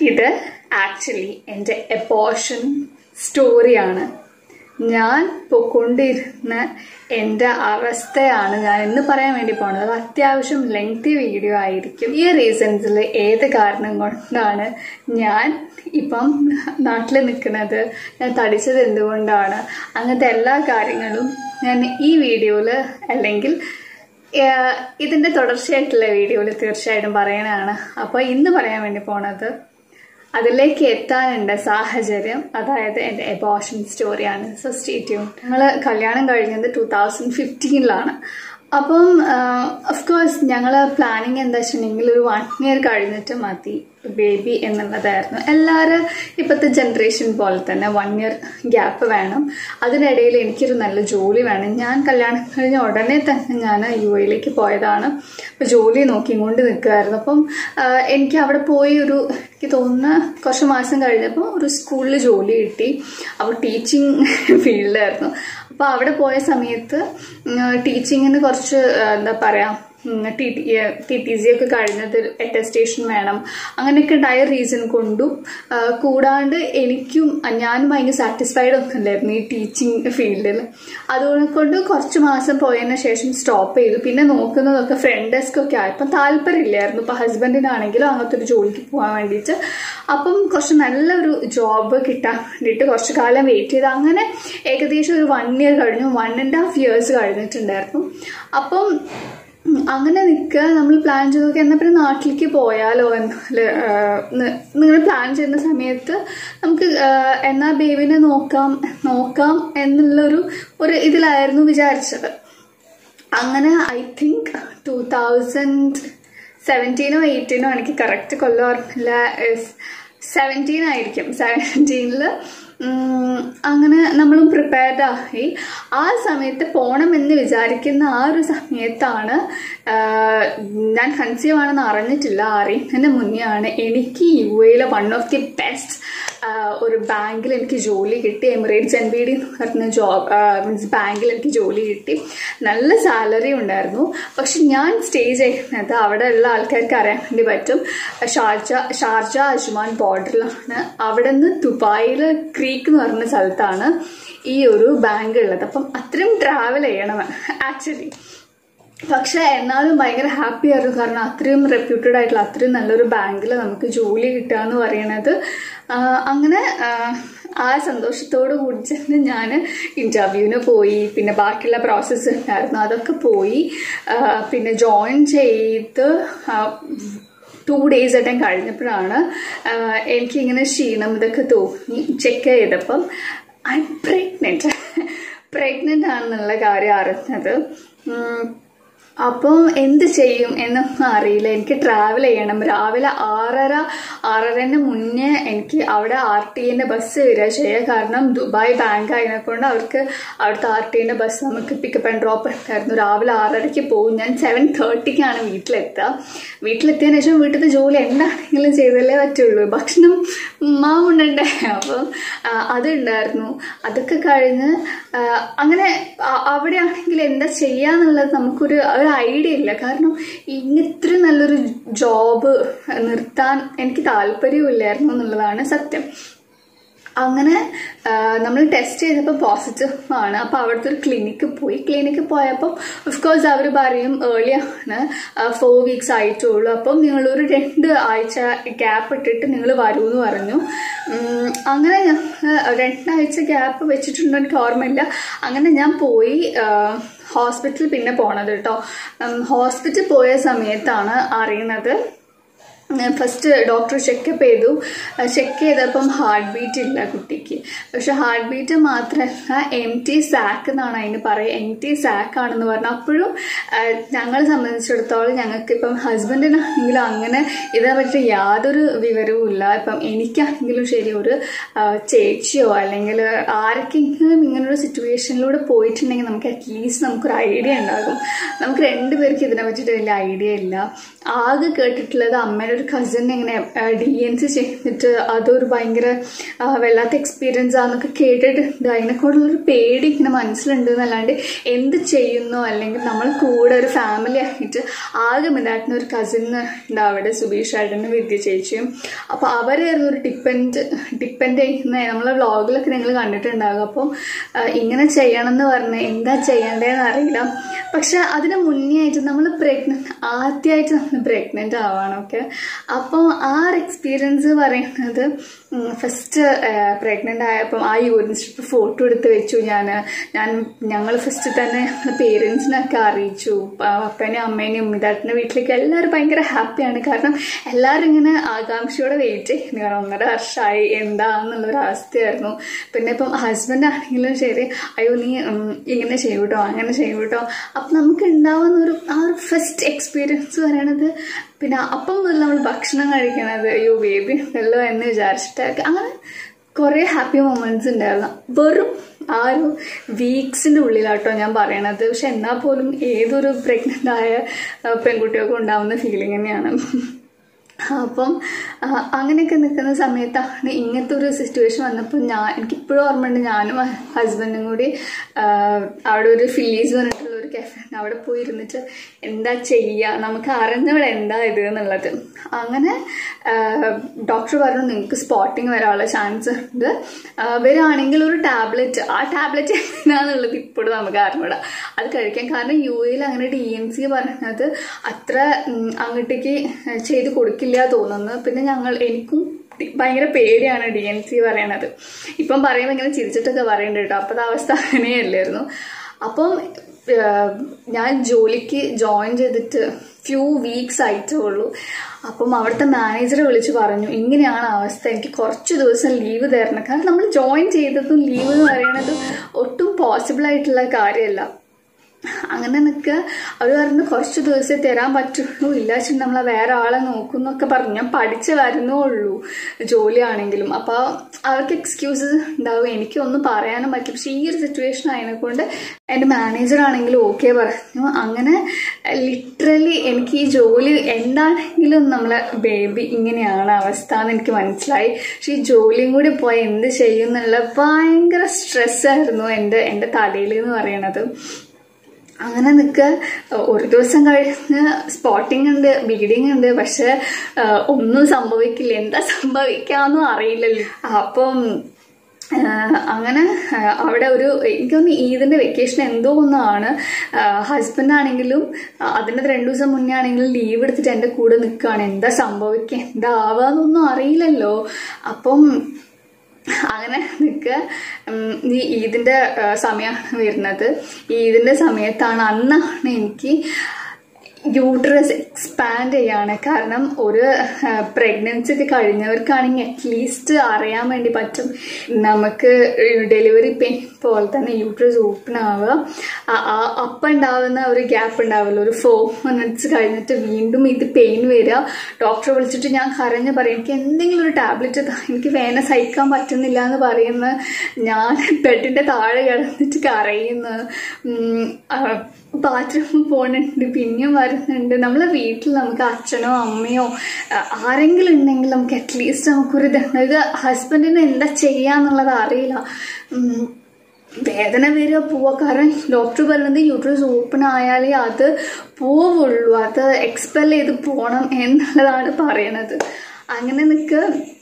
ഇത് ആക്ച്വലി എൻ്റെ എപ്പോഷൻ സ്റ്റോറിയാണ് ഞാൻ പൊക്കൊണ്ടിരുന്ന എൻ്റെ അവസ്ഥയാണ് ഞാൻ ഇന്ന് പറയാൻ വേണ്ടി പോണത് അത് അത്യാവശ്യം ലെങ്തി വീഡിയോ ആയിരിക്കും ഈ റീസൺസിൽ ഏത് കാരണം കൊണ്ടാണ് ഞാൻ ഇപ്പം നാട്ടിൽ നിൽക്കുന്നത് ഞാൻ തടിച്ചത് എന്തുകൊണ്ടാണ് അങ്ങനത്തെ എല്ലാ കാര്യങ്ങളും ഞാൻ ഈ വീഡിയോയിൽ അല്ലെങ്കിൽ ഏഹ് ഇതിന്റെ തുടർച്ചയായിട്ടുള്ള വീഡിയോയിൽ തീർച്ചയായിട്ടും പറയണതാണ് അപ്പോൾ ഇന്ന് പറയാൻ വേണ്ടി പോണത് അതിലേക്ക് എത്താനുണ്ട സാഹചര്യം അതായത് എൻ്റെ എബോഷൻ സ്റ്റോറിയാണ് സോ സ്റ്റേറ്റ്യൂൺ ഞങ്ങൾ കല്യാണം കഴിഞ്ഞത് ടൂ തൗസൻഡ് ഫിഫ്റ്റീനിലാണ് അപ്പം കോഴ്സ് ഞങ്ങൾ പ്ലാനിങ് എന്താ വെച്ചിട്ടുണ്ടെങ്കിൽ ഒരു വൺ ഇയർ കഴിഞ്ഞിട്ട് മതി ബേബി എന്നുള്ളതായിരുന്നു എല്ലാവരും ഇപ്പോഴത്തെ ജനറേഷൻ പോലെ തന്നെ വൺ ഇയർ ഗ്യാപ്പ് വേണം അതിനിടയിൽ എനിക്കൊരു നല്ല ജോലി വേണം ഞാൻ കല്യാണം കഴിഞ്ഞ ഉടനെ തന്നെ ഞാൻ യു എയിലേക്ക് പോയതാണ് അപ്പോൾ ജോലി നോക്കിക്കൊണ്ട് നിൽക്കുമായിരുന്നു അപ്പം ആഹ് എനിക്ക് അവിടെ പോയി ഒരു എനിക്ക് തോന്നുന്ന കുറച്ച് മാസം കഴിഞ്ഞപ്പോൾ ഒരു സ്കൂളിൽ ജോലി കിട്ടി അപ്പോൾ ടീച്ചിങ് ഫീൽഡിലായിരുന്നു അപ്പോൾ അവിടെ പോയ സമയത്ത് ടീച്ചിങ്ങിന് കുറച്ച് ആഹ് എന്താ പറയുക T T T T C ഒക്കെ കഴിഞ്ഞത് അറ്റസ്റ്റേഷൻ വേണം അങ്ങനെയൊക്കെ ഉണ്ടായ റീസൺ കൊണ്ടും ആ, കൂടാണ്ട് എനിക്കും ഞാൻ ഭയങ്കര സാറ്റിസ്ഫൈഡ് ഒന്നും ഇല്ലായിരുന്നു ഈ ടീച്ചിങ് ഫീൽഡിൽ അതുകൊണ്ട് കുറച്ച് മാസം പോയതിന് ശേഷം സ്റ്റോപ്പ് ചെയ്തു പിന്നെ നോക്കുന്നതൊക്കെ ഫ്രണ്ട് ഡെസ്ക് ഒക്കെ ആയപ്പോൾ താല്പര്യമില്ലായിരുന്നു ഇപ്പം ഹസ്ബൻഡിനാണെങ്കിലും അങ്ങനത്തെ ഒരു ജോലിക്ക് പോകാൻ വേണ്ടിയിട്ട് അപ്പം കുറച്ച് നല്ലൊരു ജോബ് കിട്ടാൻ വേണ്ടിയിട്ട് കുറച്ച് കാലം വെയിറ്റ് ചെയ്ത് അങ്ങനെ ഏകദേശം ഒരു വൺ ഇയർ കഴിഞ്ഞു വൺ ആൻഡ് ഹാഫ് ഇയേഴ്സ് കഴിഞ്ഞിട്ടുണ്ടായിരുന്നു അപ്പം ഉം, അങ്ങനെ നിൽക്കുക നമ്മൾ പ്ലാൻ ചെയ്ത് നോക്കി എന്നാൽ പിന്നെ നാട്ടിലേക്ക് പോയാലോ എന്നാൽ നിങ്ങൾ പ്ലാൻ ചെയ്യുന്ന സമയത്ത് നമുക്ക് ആ, എന്നാ ബേബിനെ നോക്കാം നോക്കാം എന്നുള്ളൊരു ഒരു ഇതിലായിരുന്നു വിചാരിച്ചത് അങ്ങനെ ഐ തിങ്ക് ടൂ തൗസൻഡ് സെവൻറ്റീനോ എയ്റ്റീനോ എനിക്ക് കറക്റ്റ് കൊല്ലം ഓർമ്മയില്ല സെവൻറ്റീൻ ആയിരിക്കും സെവൻറ്റീനിൽ അങ്ങനെ നമ്മളും പ്രിപ്പയർഡ് ആയി ആ സമയത്ത് പോണമെന്ന് വിചാരിക്കുന്ന ആ ഒരു സമയത്താണ് ആഹ്, ഞാൻ കൺസീവ് ആണെന്ന് അറിഞ്ഞിട്ടില്ല അറിയുന്നതിന് മുന്നേ ആണ് എനിക്ക് യു എയിലെ വൺ ഓഫ് ദി ബെസ്റ്റ് ഒരു ബാങ്കിൽ എനിക്ക് ജോലി കിട്ടി എമിറേറ്റ്സ് എൻ ബി ഡി എന്ന് പറഞ്ഞ ജോബ് മീൻസ് ബാങ്കിൽ എനിക്ക് ജോലി കിട്ടി നല്ല സാലറി ഉണ്ടായിരുന്നു പക്ഷെ ഞാൻ സ്റ്റേ ചെയ്യുന്നത് അവിടെ ഉള്ള ആൾക്കാർക്ക് അറിയാൻ വേണ്ടി പറ്റും ഷാർജ ഷാർജ അജ്മാൻ ബോർഡറിലാണ് അവിടെ നിന്ന് ദുബായിൽ ക്രീക്ക് എന്ന് പറഞ്ഞ സ്ഥലത്താണ് ഈ ഒരു ബാങ്ക് ഉള്ളത് അപ്പം അത്രയും ട്രാവൽ ചെയ്യണം ആക്ച്വലി പക്ഷെ എന്നാലും ഭയങ്കര ഹാപ്പി ആയിരുന്നു കാരണം അത്രയും റെപ്യൂട്ടഡ് ആയിട്ടുള്ള അത്രയും നല്ലൊരു ബാങ്കിൽ നമുക്ക് ജോലി കിട്ടുക എന്ന് പറയുന്നത് ആ, അങ്ങനെ ആ, ആ സന്തോഷത്തോട് കൂടി ചെന്ന് ഞാൻ ഇൻ്റർവ്യൂവിന് പോയി പിന്നെ ബാക്കിയുള്ള പ്രോസസ്സ് ഉണ്ടായിരുന്നു അതൊക്കെ പോയി ആ, പിന്നെ ജോയിൻ ചെയ്ത് ആ, ടു ഡേയ്സ് ആയിട്ടും കഴിഞ്ഞപ്പോഴാണ് ആഹ് എനിക്കിങ്ങനെ ക്ഷീണം ഇതൊക്കെ തോന്നി ചെക്ക് ചെയ്തപ്പം ഐ പ്രഗ്നൻറ്റ് പ്രഗ്നൻ്റ് ആണെന്നുള്ള കാര്യം അറിഞ്ഞത് ഉം, അപ്പം എന്ത് ചെയ്യും എന്നൊന്നും അറിയില്ല എനിക്ക് ട്രാവൽ ചെയ്യണം രാവിലെ ആറര ആറരന് മുന്നേ എനിക്ക് അവിടെ ആർ ടി എൻ്റെ ബസ് വരിക ചെയ്യുക കാരണം ദുബായ് ബാങ്ക് ആയതിനെക്കൊണ്ട് അവർക്ക് അവിടുത്തെ ആർ ടി എൻ്റെ ബസ് നമുക്ക് പിക്കപ്പ് ആൻഡ് ഡ്രോപ്പ് ഉണ്ടായിരുന്നു രാവിലെ ആറരയ്ക്ക് പോകും ഞാൻ സെവൻ തേർട്ടിക്കാണ് വീട്ടിലെത്തുക വീട്ടിലെത്തിയതിനു ശേഷം വീട്ടിലത്തെ ജോലി എന്താണെങ്കിലും ചെയ്തല്ലേ പറ്റുള്ളൂ ഭക്ഷണം മാവുണ്ടേ അപ്പം ആ, അതുണ്ടായിരുന്നു അതൊക്കെ കഴിഞ്ഞ് ആ, അങ്ങനെ അ- അവിടെ ആണെങ്കിൽ എന്താ ചെയ്യാന്നുള്ളത് നമുക്കൊരു ഒരു ഐഡിയ ഇല്ല കാരണം ഇങ്ങനെ ഇത്ര നല്ലൊരു ജോബ് നിർത്താൻ എനിക്ക് താല്പര്യമില്ലായിരുന്നു എന്നുള്ളതാണ് സത്യം അങ്ങനെ നമ്മൾ ടെസ്റ്റ് ചെയ്തപ്പോൾ പോസിറ്റീവ് ആണ് അപ്പോൾ അവിടുത്തെ ഒരു ക്ലിനിക്ക് പോയി ക്ലിനിക്ക് പോയപ്പോൾ കോഴ്സ് അവർ പറയും ഏർലി ആണ് ഫോർ വീക്സ് ആയിട്ടുള്ളൂ അപ്പം നിങ്ങളൊരു രണ്ട് ആഴ്ച ഗ്യാപ്പ് ഇട്ടിട്ട് നിങ്ങൾ വരൂ എന്ന് പറഞ്ഞു ഉം, അങ്ങനെ ഞങ്ങൾ രണ്ടാഴ്ച ഗ്യാപ്പ് വെച്ചിട്ടുണ്ടോ എനിക്ക് ഓർമ്മയില്ല അങ്ങനെ ഞാൻ പോയി ഹോസ്പിറ്റലിൽ പിന്നെ പോണത് കേട്ടോ ഹോസ്പിറ്റലിൽ പോയ സമയത്താണ് അറിയുന്നത് ഫസ്റ്റ് ഡോക്ടർ ചെക്കപ്പ് ചെയ്തു ചെക്ക് ചെയ്തപ്പം ഹാർട്ട് ബീറ്റ് ഇല്ല കുട്ടിക്ക് പക്ഷെ ഹാർട്ട് ബീറ്റ് മാത്രമല്ല എം ടി സാക്ക് എന്നാണ് അതിന് പറയുക എം ടി സാക്ക് ആണെന്ന് പറഞ്ഞു അപ്പോഴും ഞങ്ങളെ സംബന്ധിച്ചിടത്തോളം ഞങ്ങൾക്ക് ഇപ്പം ഹസ്ബൻഡിനാണെങ്കിലും അങ്ങനെ ഇതിനെപ്പറ്റി യാതൊരു വിവരവും ഇല്ല ഇപ്പം എനിക്കാണെങ്കിലും ശരി ഒരു ആ, ചേച്ചിയോ അല്ലെങ്കിൽ ആർക്കെങ്കിലും ഇങ്ങനൊരു സിറ്റുവേഷനിലൂടെ പോയിട്ടുണ്ടെങ്കിൽ നമുക്ക് അറ്റ്ലീസ്റ്റ് നമുക്കൊരു ഐഡിയ ഉണ്ടാകും നമുക്ക് രണ്ടുപേർക്ക് ഇതിനെ പറ്റിയിട്ട് വലിയ ഐഡിയ ഇല്ല ആകെ കേട്ടിട്ടുള്ളത് അമ്മയുടെ ഒരു കസിൻ ഇങ്ങനെ ഡി എൻ സി ചെയ്തിട്ട് അതൊരു ഭയങ്കര ആ, വല്ലാത്ത എക്സ്പീരിയൻസ് ആണെന്നൊക്കെ കേട്ടിട്ടുണ്ട് അതിനെക്കൊണ്ടുള്ളൊരു പേടി ഇങ്ങനെ മനസ്സിലുണ്ട് എന്നല്ലാണ്ട് എന്ത് ചെയ്യുന്നു അല്ലെങ്കിൽ നമ്മൾ കൂടെ ഒരു ഫാമിലി ആയിട്ട് ആകെ മിതാട്ടിന് ഒരു കസിൻ ഉണ്ട് അവിടെ സുബീഷ് ഏട്ടനും വിദ്യ ചേച്ചിയും അപ്പോൾ അവരായിരുന്നു ഒരു ഡിപ്പെൻഡ് ഡിപ്പെൻഡ് ചെയ്യുന്ന നമ്മളെ വ്ളോഗിലൊക്കെ നിങ്ങൾ കണ്ടിട്ടുണ്ടാകും അപ്പം ആ, ഇങ്ങനെ ചെയ്യണം എന്ന് പറഞ്ഞ് എന്താ ചെയ്യേണ്ടതെന്ന് അറിയില്ല പക്ഷെ അതിന് മുന്നേ ആയിട്ട് നമ്മൾ പ്രഗ്നന്റ് ആദ്യമായിട്ട് നമ്മൾ പ്രഗ്നന്റ് ആവാണ് ഓക്കെ അപ്പോൾ ആ ഒരു എക്സ്പീരിയൻസ് പറയുന്നത് ഫസ്റ്റ് പ്രഗ്നന്റ് ആയപ്പം ആ യൂറിൻ സ്ട്രിപ്പ് ഫോട്ടോ എടുത്ത് വെച്ചു ഞാൻ ഞാൻ ഞങ്ങൾ ഫസ്റ്റ് തന്നെ പേരൻസിനൊക്കെ അറിയിച്ചു പ- അപ്പനെയും അമ്മേനെയും ഉമ്മിതാട്ടിൻ്റെ വീട്ടിലേക്ക് എല്ലാവരും ഭയങ്കര ഹാപ്പിയാണ് കാരണം എല്ലാവരും ഇങ്ങനെ ആകാംക്ഷയോടെ വെയിറ്റ് ചെയ്യുന്നു കാരണം ഒന്നര വർഷമായി എന്താന്നുള്ളൊരു അവസ്ഥയായിരുന്നു പിന്നെ ഇപ്പം ഹസ്ബൻഡ് ആണെങ്കിലും ശരി അയ്യോ നീ ഉം, ഇങ്ങനെ ചെയ്യൂട്ടോ അങ്ങനെ ചെയ്യൂട്ടോ അപ്പം നമുക്ക് ഉണ്ടാവുന്ന ഒരു ആ ഒരു ഫസ്റ്റ് എക്സ്പീരിയൻസ് പറയണത് പിന്നെ അപ്പം മുതൽ നമ്മൾ ഭക്ഷണം കഴിക്കണത് അയ്യോ ബേബി ഉണ്ടല്ലോ എന്ന് വിചാരിച്ചിട്ടൊക്കെ അങ്ങനെ കുറേ ഹാപ്പി മൊമെന്റ്സ് ഉണ്ടായിരുന്നു വെറും ആ ഒരു വീക്സിൻ്റെ ഉള്ളിലാട്ടോ ഞാൻ പറയണത് പക്ഷെ എന്നാൽ പോലും ഏതൊരു പ്രഗ്നൻ്റ് ആയ ആ, പെൺകുട്ടികൾക്കും ഉണ്ടാവുന്ന ഫീലിംഗ് തന്നെയാണ് അപ്പം ആ, അങ്ങനെയൊക്കെ നിൽക്കുന്ന സമയത്താണ് ഇങ്ങനത്തെ ഒരു സിറ്റുവേഷൻ വന്നപ്പോൾ ഞാൻ എനിക്കിപ്പോഴും ഓർമ്മയുണ്ട് ഞാനും ഹസ്ബൻഡും കൂടി ആ, അവിടെ ഒരു ഫില്ലീസ് പറഞ്ഞിട്ടുള്ള ഒരു കഫേ അവിടെ പോയി ഇരുന്നിട്ട് എന്താ ചെയ്യുക നമുക്ക് അറിഞ്ഞവിടെ എന്താ ഇത് എന്നുള്ളത് അങ്ങനെ ഡോക്ടർ പറഞ്ഞു നിങ്ങൾക്ക് സ്പോട്ടിങ് വരാനുള്ള ചാൻസ് ഉണ്ട് ആ, വരികയാണെങ്കിൽ ഒരു ടാബ്ലറ്റ് ആ ടാബ്ലറ്റ് എന്താണെന്നുള്ളത് ഇപ്പോഴും നമുക്ക് അറിഞ്ഞൂടാ അത് കഴിക്കാൻ കാരണം യു എയിൽ അങ്ങനെ ഡി എൻ സി പറയുന്നത് അത്ര ഉം, അങ്ങോട്ടേക്ക് ചെയ്ത് കൊടുക്കില്ല തോന്നുന്നു പിന്നെ ഞങ്ങൾ എനിക്കും ഡി- ഭയങ്കര പേടിയാണ് ഡി എൻ സി പറയണത് ഇപ്പം പറയുമ്പോൾ ഇങ്ങനെ ചിരിച്ചിട്ടൊക്കെ പറയുന്നുണ്ട് കേട്ടോ അപ്പോൾ അവസ്ഥ അങ്ങനെയല്ലായിരുന്നു അപ്പം ഏഹ്, ഞാൻ ജോലിക്ക് ജോയിൻ ചെയ്തിട്ട് ഫ്യൂ വീക്സ് ആയിട്ടേ ഉള്ളൂ അപ്പം അവിടുത്തെ മാനേജറെ വിളിച്ച് പറഞ്ഞു ഇങ്ങനെയാണ് അവസ്ഥ എനിക്ക് കുറച്ച് ദിവസം ലീവ് തരണം കാരണം നമ്മൾ ജോയിൻ ചെയ്തതും ലീവ് എന്ന് പറയുന്നത് ഒട്ടും പോസിബിൾ ആയിട്ടുള്ള കാര്യമല്ല അങ്ങനെ നിൽക്കുക അവർ പറഞ്ഞു കുറച്ച് ദിവസമേ തരാൻ പറ്റുള്ളൂ ഇല്ല വെച്ചാൽ നമ്മൾ വേറെ ആളെ നോക്കും എന്നൊക്കെ പറഞ്ഞു ഞാൻ പഠിച്ച് വരുന്നേ ഉള്ളൂ ജോലിയാണെങ്കിലും അപ്പോൾ അവർക്ക് എക്സ്ക്യൂസസ് ഉണ്ടാവും എനിക്കൊന്നും പറയാനും പറ്റില്ല പക്ഷേ ഈ ഒരു സിറ്റുവേഷൻ ആയതിനെക്കൊണ്ട് എൻ്റെ മാനേജർ ആണെങ്കിലും ഓക്കെ പറഞ്ഞു അങ്ങനെ ലിറ്ററലി എനിക്ക് ഈ ജോലി എന്താണെങ്കിലും നമ്മളെ ബേബി ഇങ്ങനെയാണ് അവസ്ഥ എന്ന് എനിക്ക് മനസ്സിലായി പക്ഷെ ഈ ജോലിയും കൂടി പോയി എന്ത് ചെയ്യും എന്നുള്ള ഭയങ്കര സ്ട്രെസ്സായിരുന്നു എൻ്റെ എൻ്റെ തലയിൽ എന്ന് പറയണത് അങ്ങനെ നിൽക്കുക ഒരു ദിവസം കഴിഞ്ഞ് സ്പോട്ടിംഗ് ഉണ്ട് ബീഡിങ് ഉണ്ട് പക്ഷെ ആ, ഒന്നും സംഭവിക്കില്ല എന്താ സംഭവിക്കാന്നും അറിയില്ലല്ലോ അപ്പം ആ, അങ്ങനെ ആ, അവിടെ ഒരു എനിക്കൊന്ന് ഈദിന്റെ വെക്കേഷൻ എന്തോ ഒന്നാണ് ഹസ്ബൻഡ് ആണെങ്കിലും ആ, അതിന്റെ രണ്ടു ദിവസം മുന്നേ ആണെങ്കിലും ലീവ് എടുത്തിട്ട് എൻ്റെ കൂടെ നിൽക്കുകയാണ് എന്താ സംഭവിക്കുക എന്താ ആവാന്നൊന്നും അറിയില്ലല്ലോ അപ്പം അങ്ങനെ നിൽക്കുക ഈ ഈദിൻ്റെ സമയമാണ് വരുന്നത് ഈദിൻ്റെ സമയത്താണ് അന്നാണ് എനിക്ക് യൂട്രസ് എക്സ്പാൻഡ് ചെയ്യാണ് കാരണം ഒരു പ്രഗ്നൻസി ഒക്കെ കഴിഞ്ഞവർക്കാണെങ്കിൽ അറ്റ്ലീസ്റ്റ് അറിയാൻ വേണ്ടി പറ്റും നമുക്ക് ഡെലിവറി പെയിൻ പോലെ തന്നെ യൂട്രസ് ഓപ്പൺ ആവുക ആ- ആ അപ്പം ഉണ്ടാവുന്ന ഒരു ഗ്യാപ്പ് ഉണ്ടാവില്ല ഒരു ഫോർ മിനിറ്റ്സ് കഴിഞ്ഞിട്ട് വീണ്ടും ഇത് പെയിൻ വരിക ഡോക്ടറെ വിളിച്ചിട്ട് ഞാൻ കരഞ്ഞ് പറയും എനിക്ക് എന്തെങ്കിലും ഒരു ടാബ്ലറ്റ് എനിക്ക് വേന സഹിക്കാൻ പറ്റുന്നില്ല എന്ന് പറയുന്ന ഞാൻ ബെഡിൻ്റെ താഴെ കിടന്നിട്ട് കരയുന്നു ബാത്റൂമിൽ പോകുന്നുണ്ട് പിന്നെയും വരുന്നുണ്ട് നമ്മളെ വീട്ടിൽ നമുക്ക് അച്ഛനോ അമ്മയോ ആ, ആരെങ്കിലും ഉണ്ടെങ്കിൽ നമുക്ക് അറ്റ്ലീസ്റ്റ് നമുക്കൊരു ഇതുണ്ട് ഇത് ഹസ്ബൻഡിന് എന്താ ചെയ്യാന്നുള്ളത് അറിയില്ല ഉം, വേദന വരിക പോവുക കാരണം ഡോക്ടർ പറയുന്നത് യൂട്രസ് ഓപ്പൺ ആയാലേ അത് പോവുള്ളൂ അത് എക്സ്പെൽ ചെയ്ത് പോകണം എന്നുള്ളതാണ് പറയണത് അങ്ങനെ നിൽക്കുക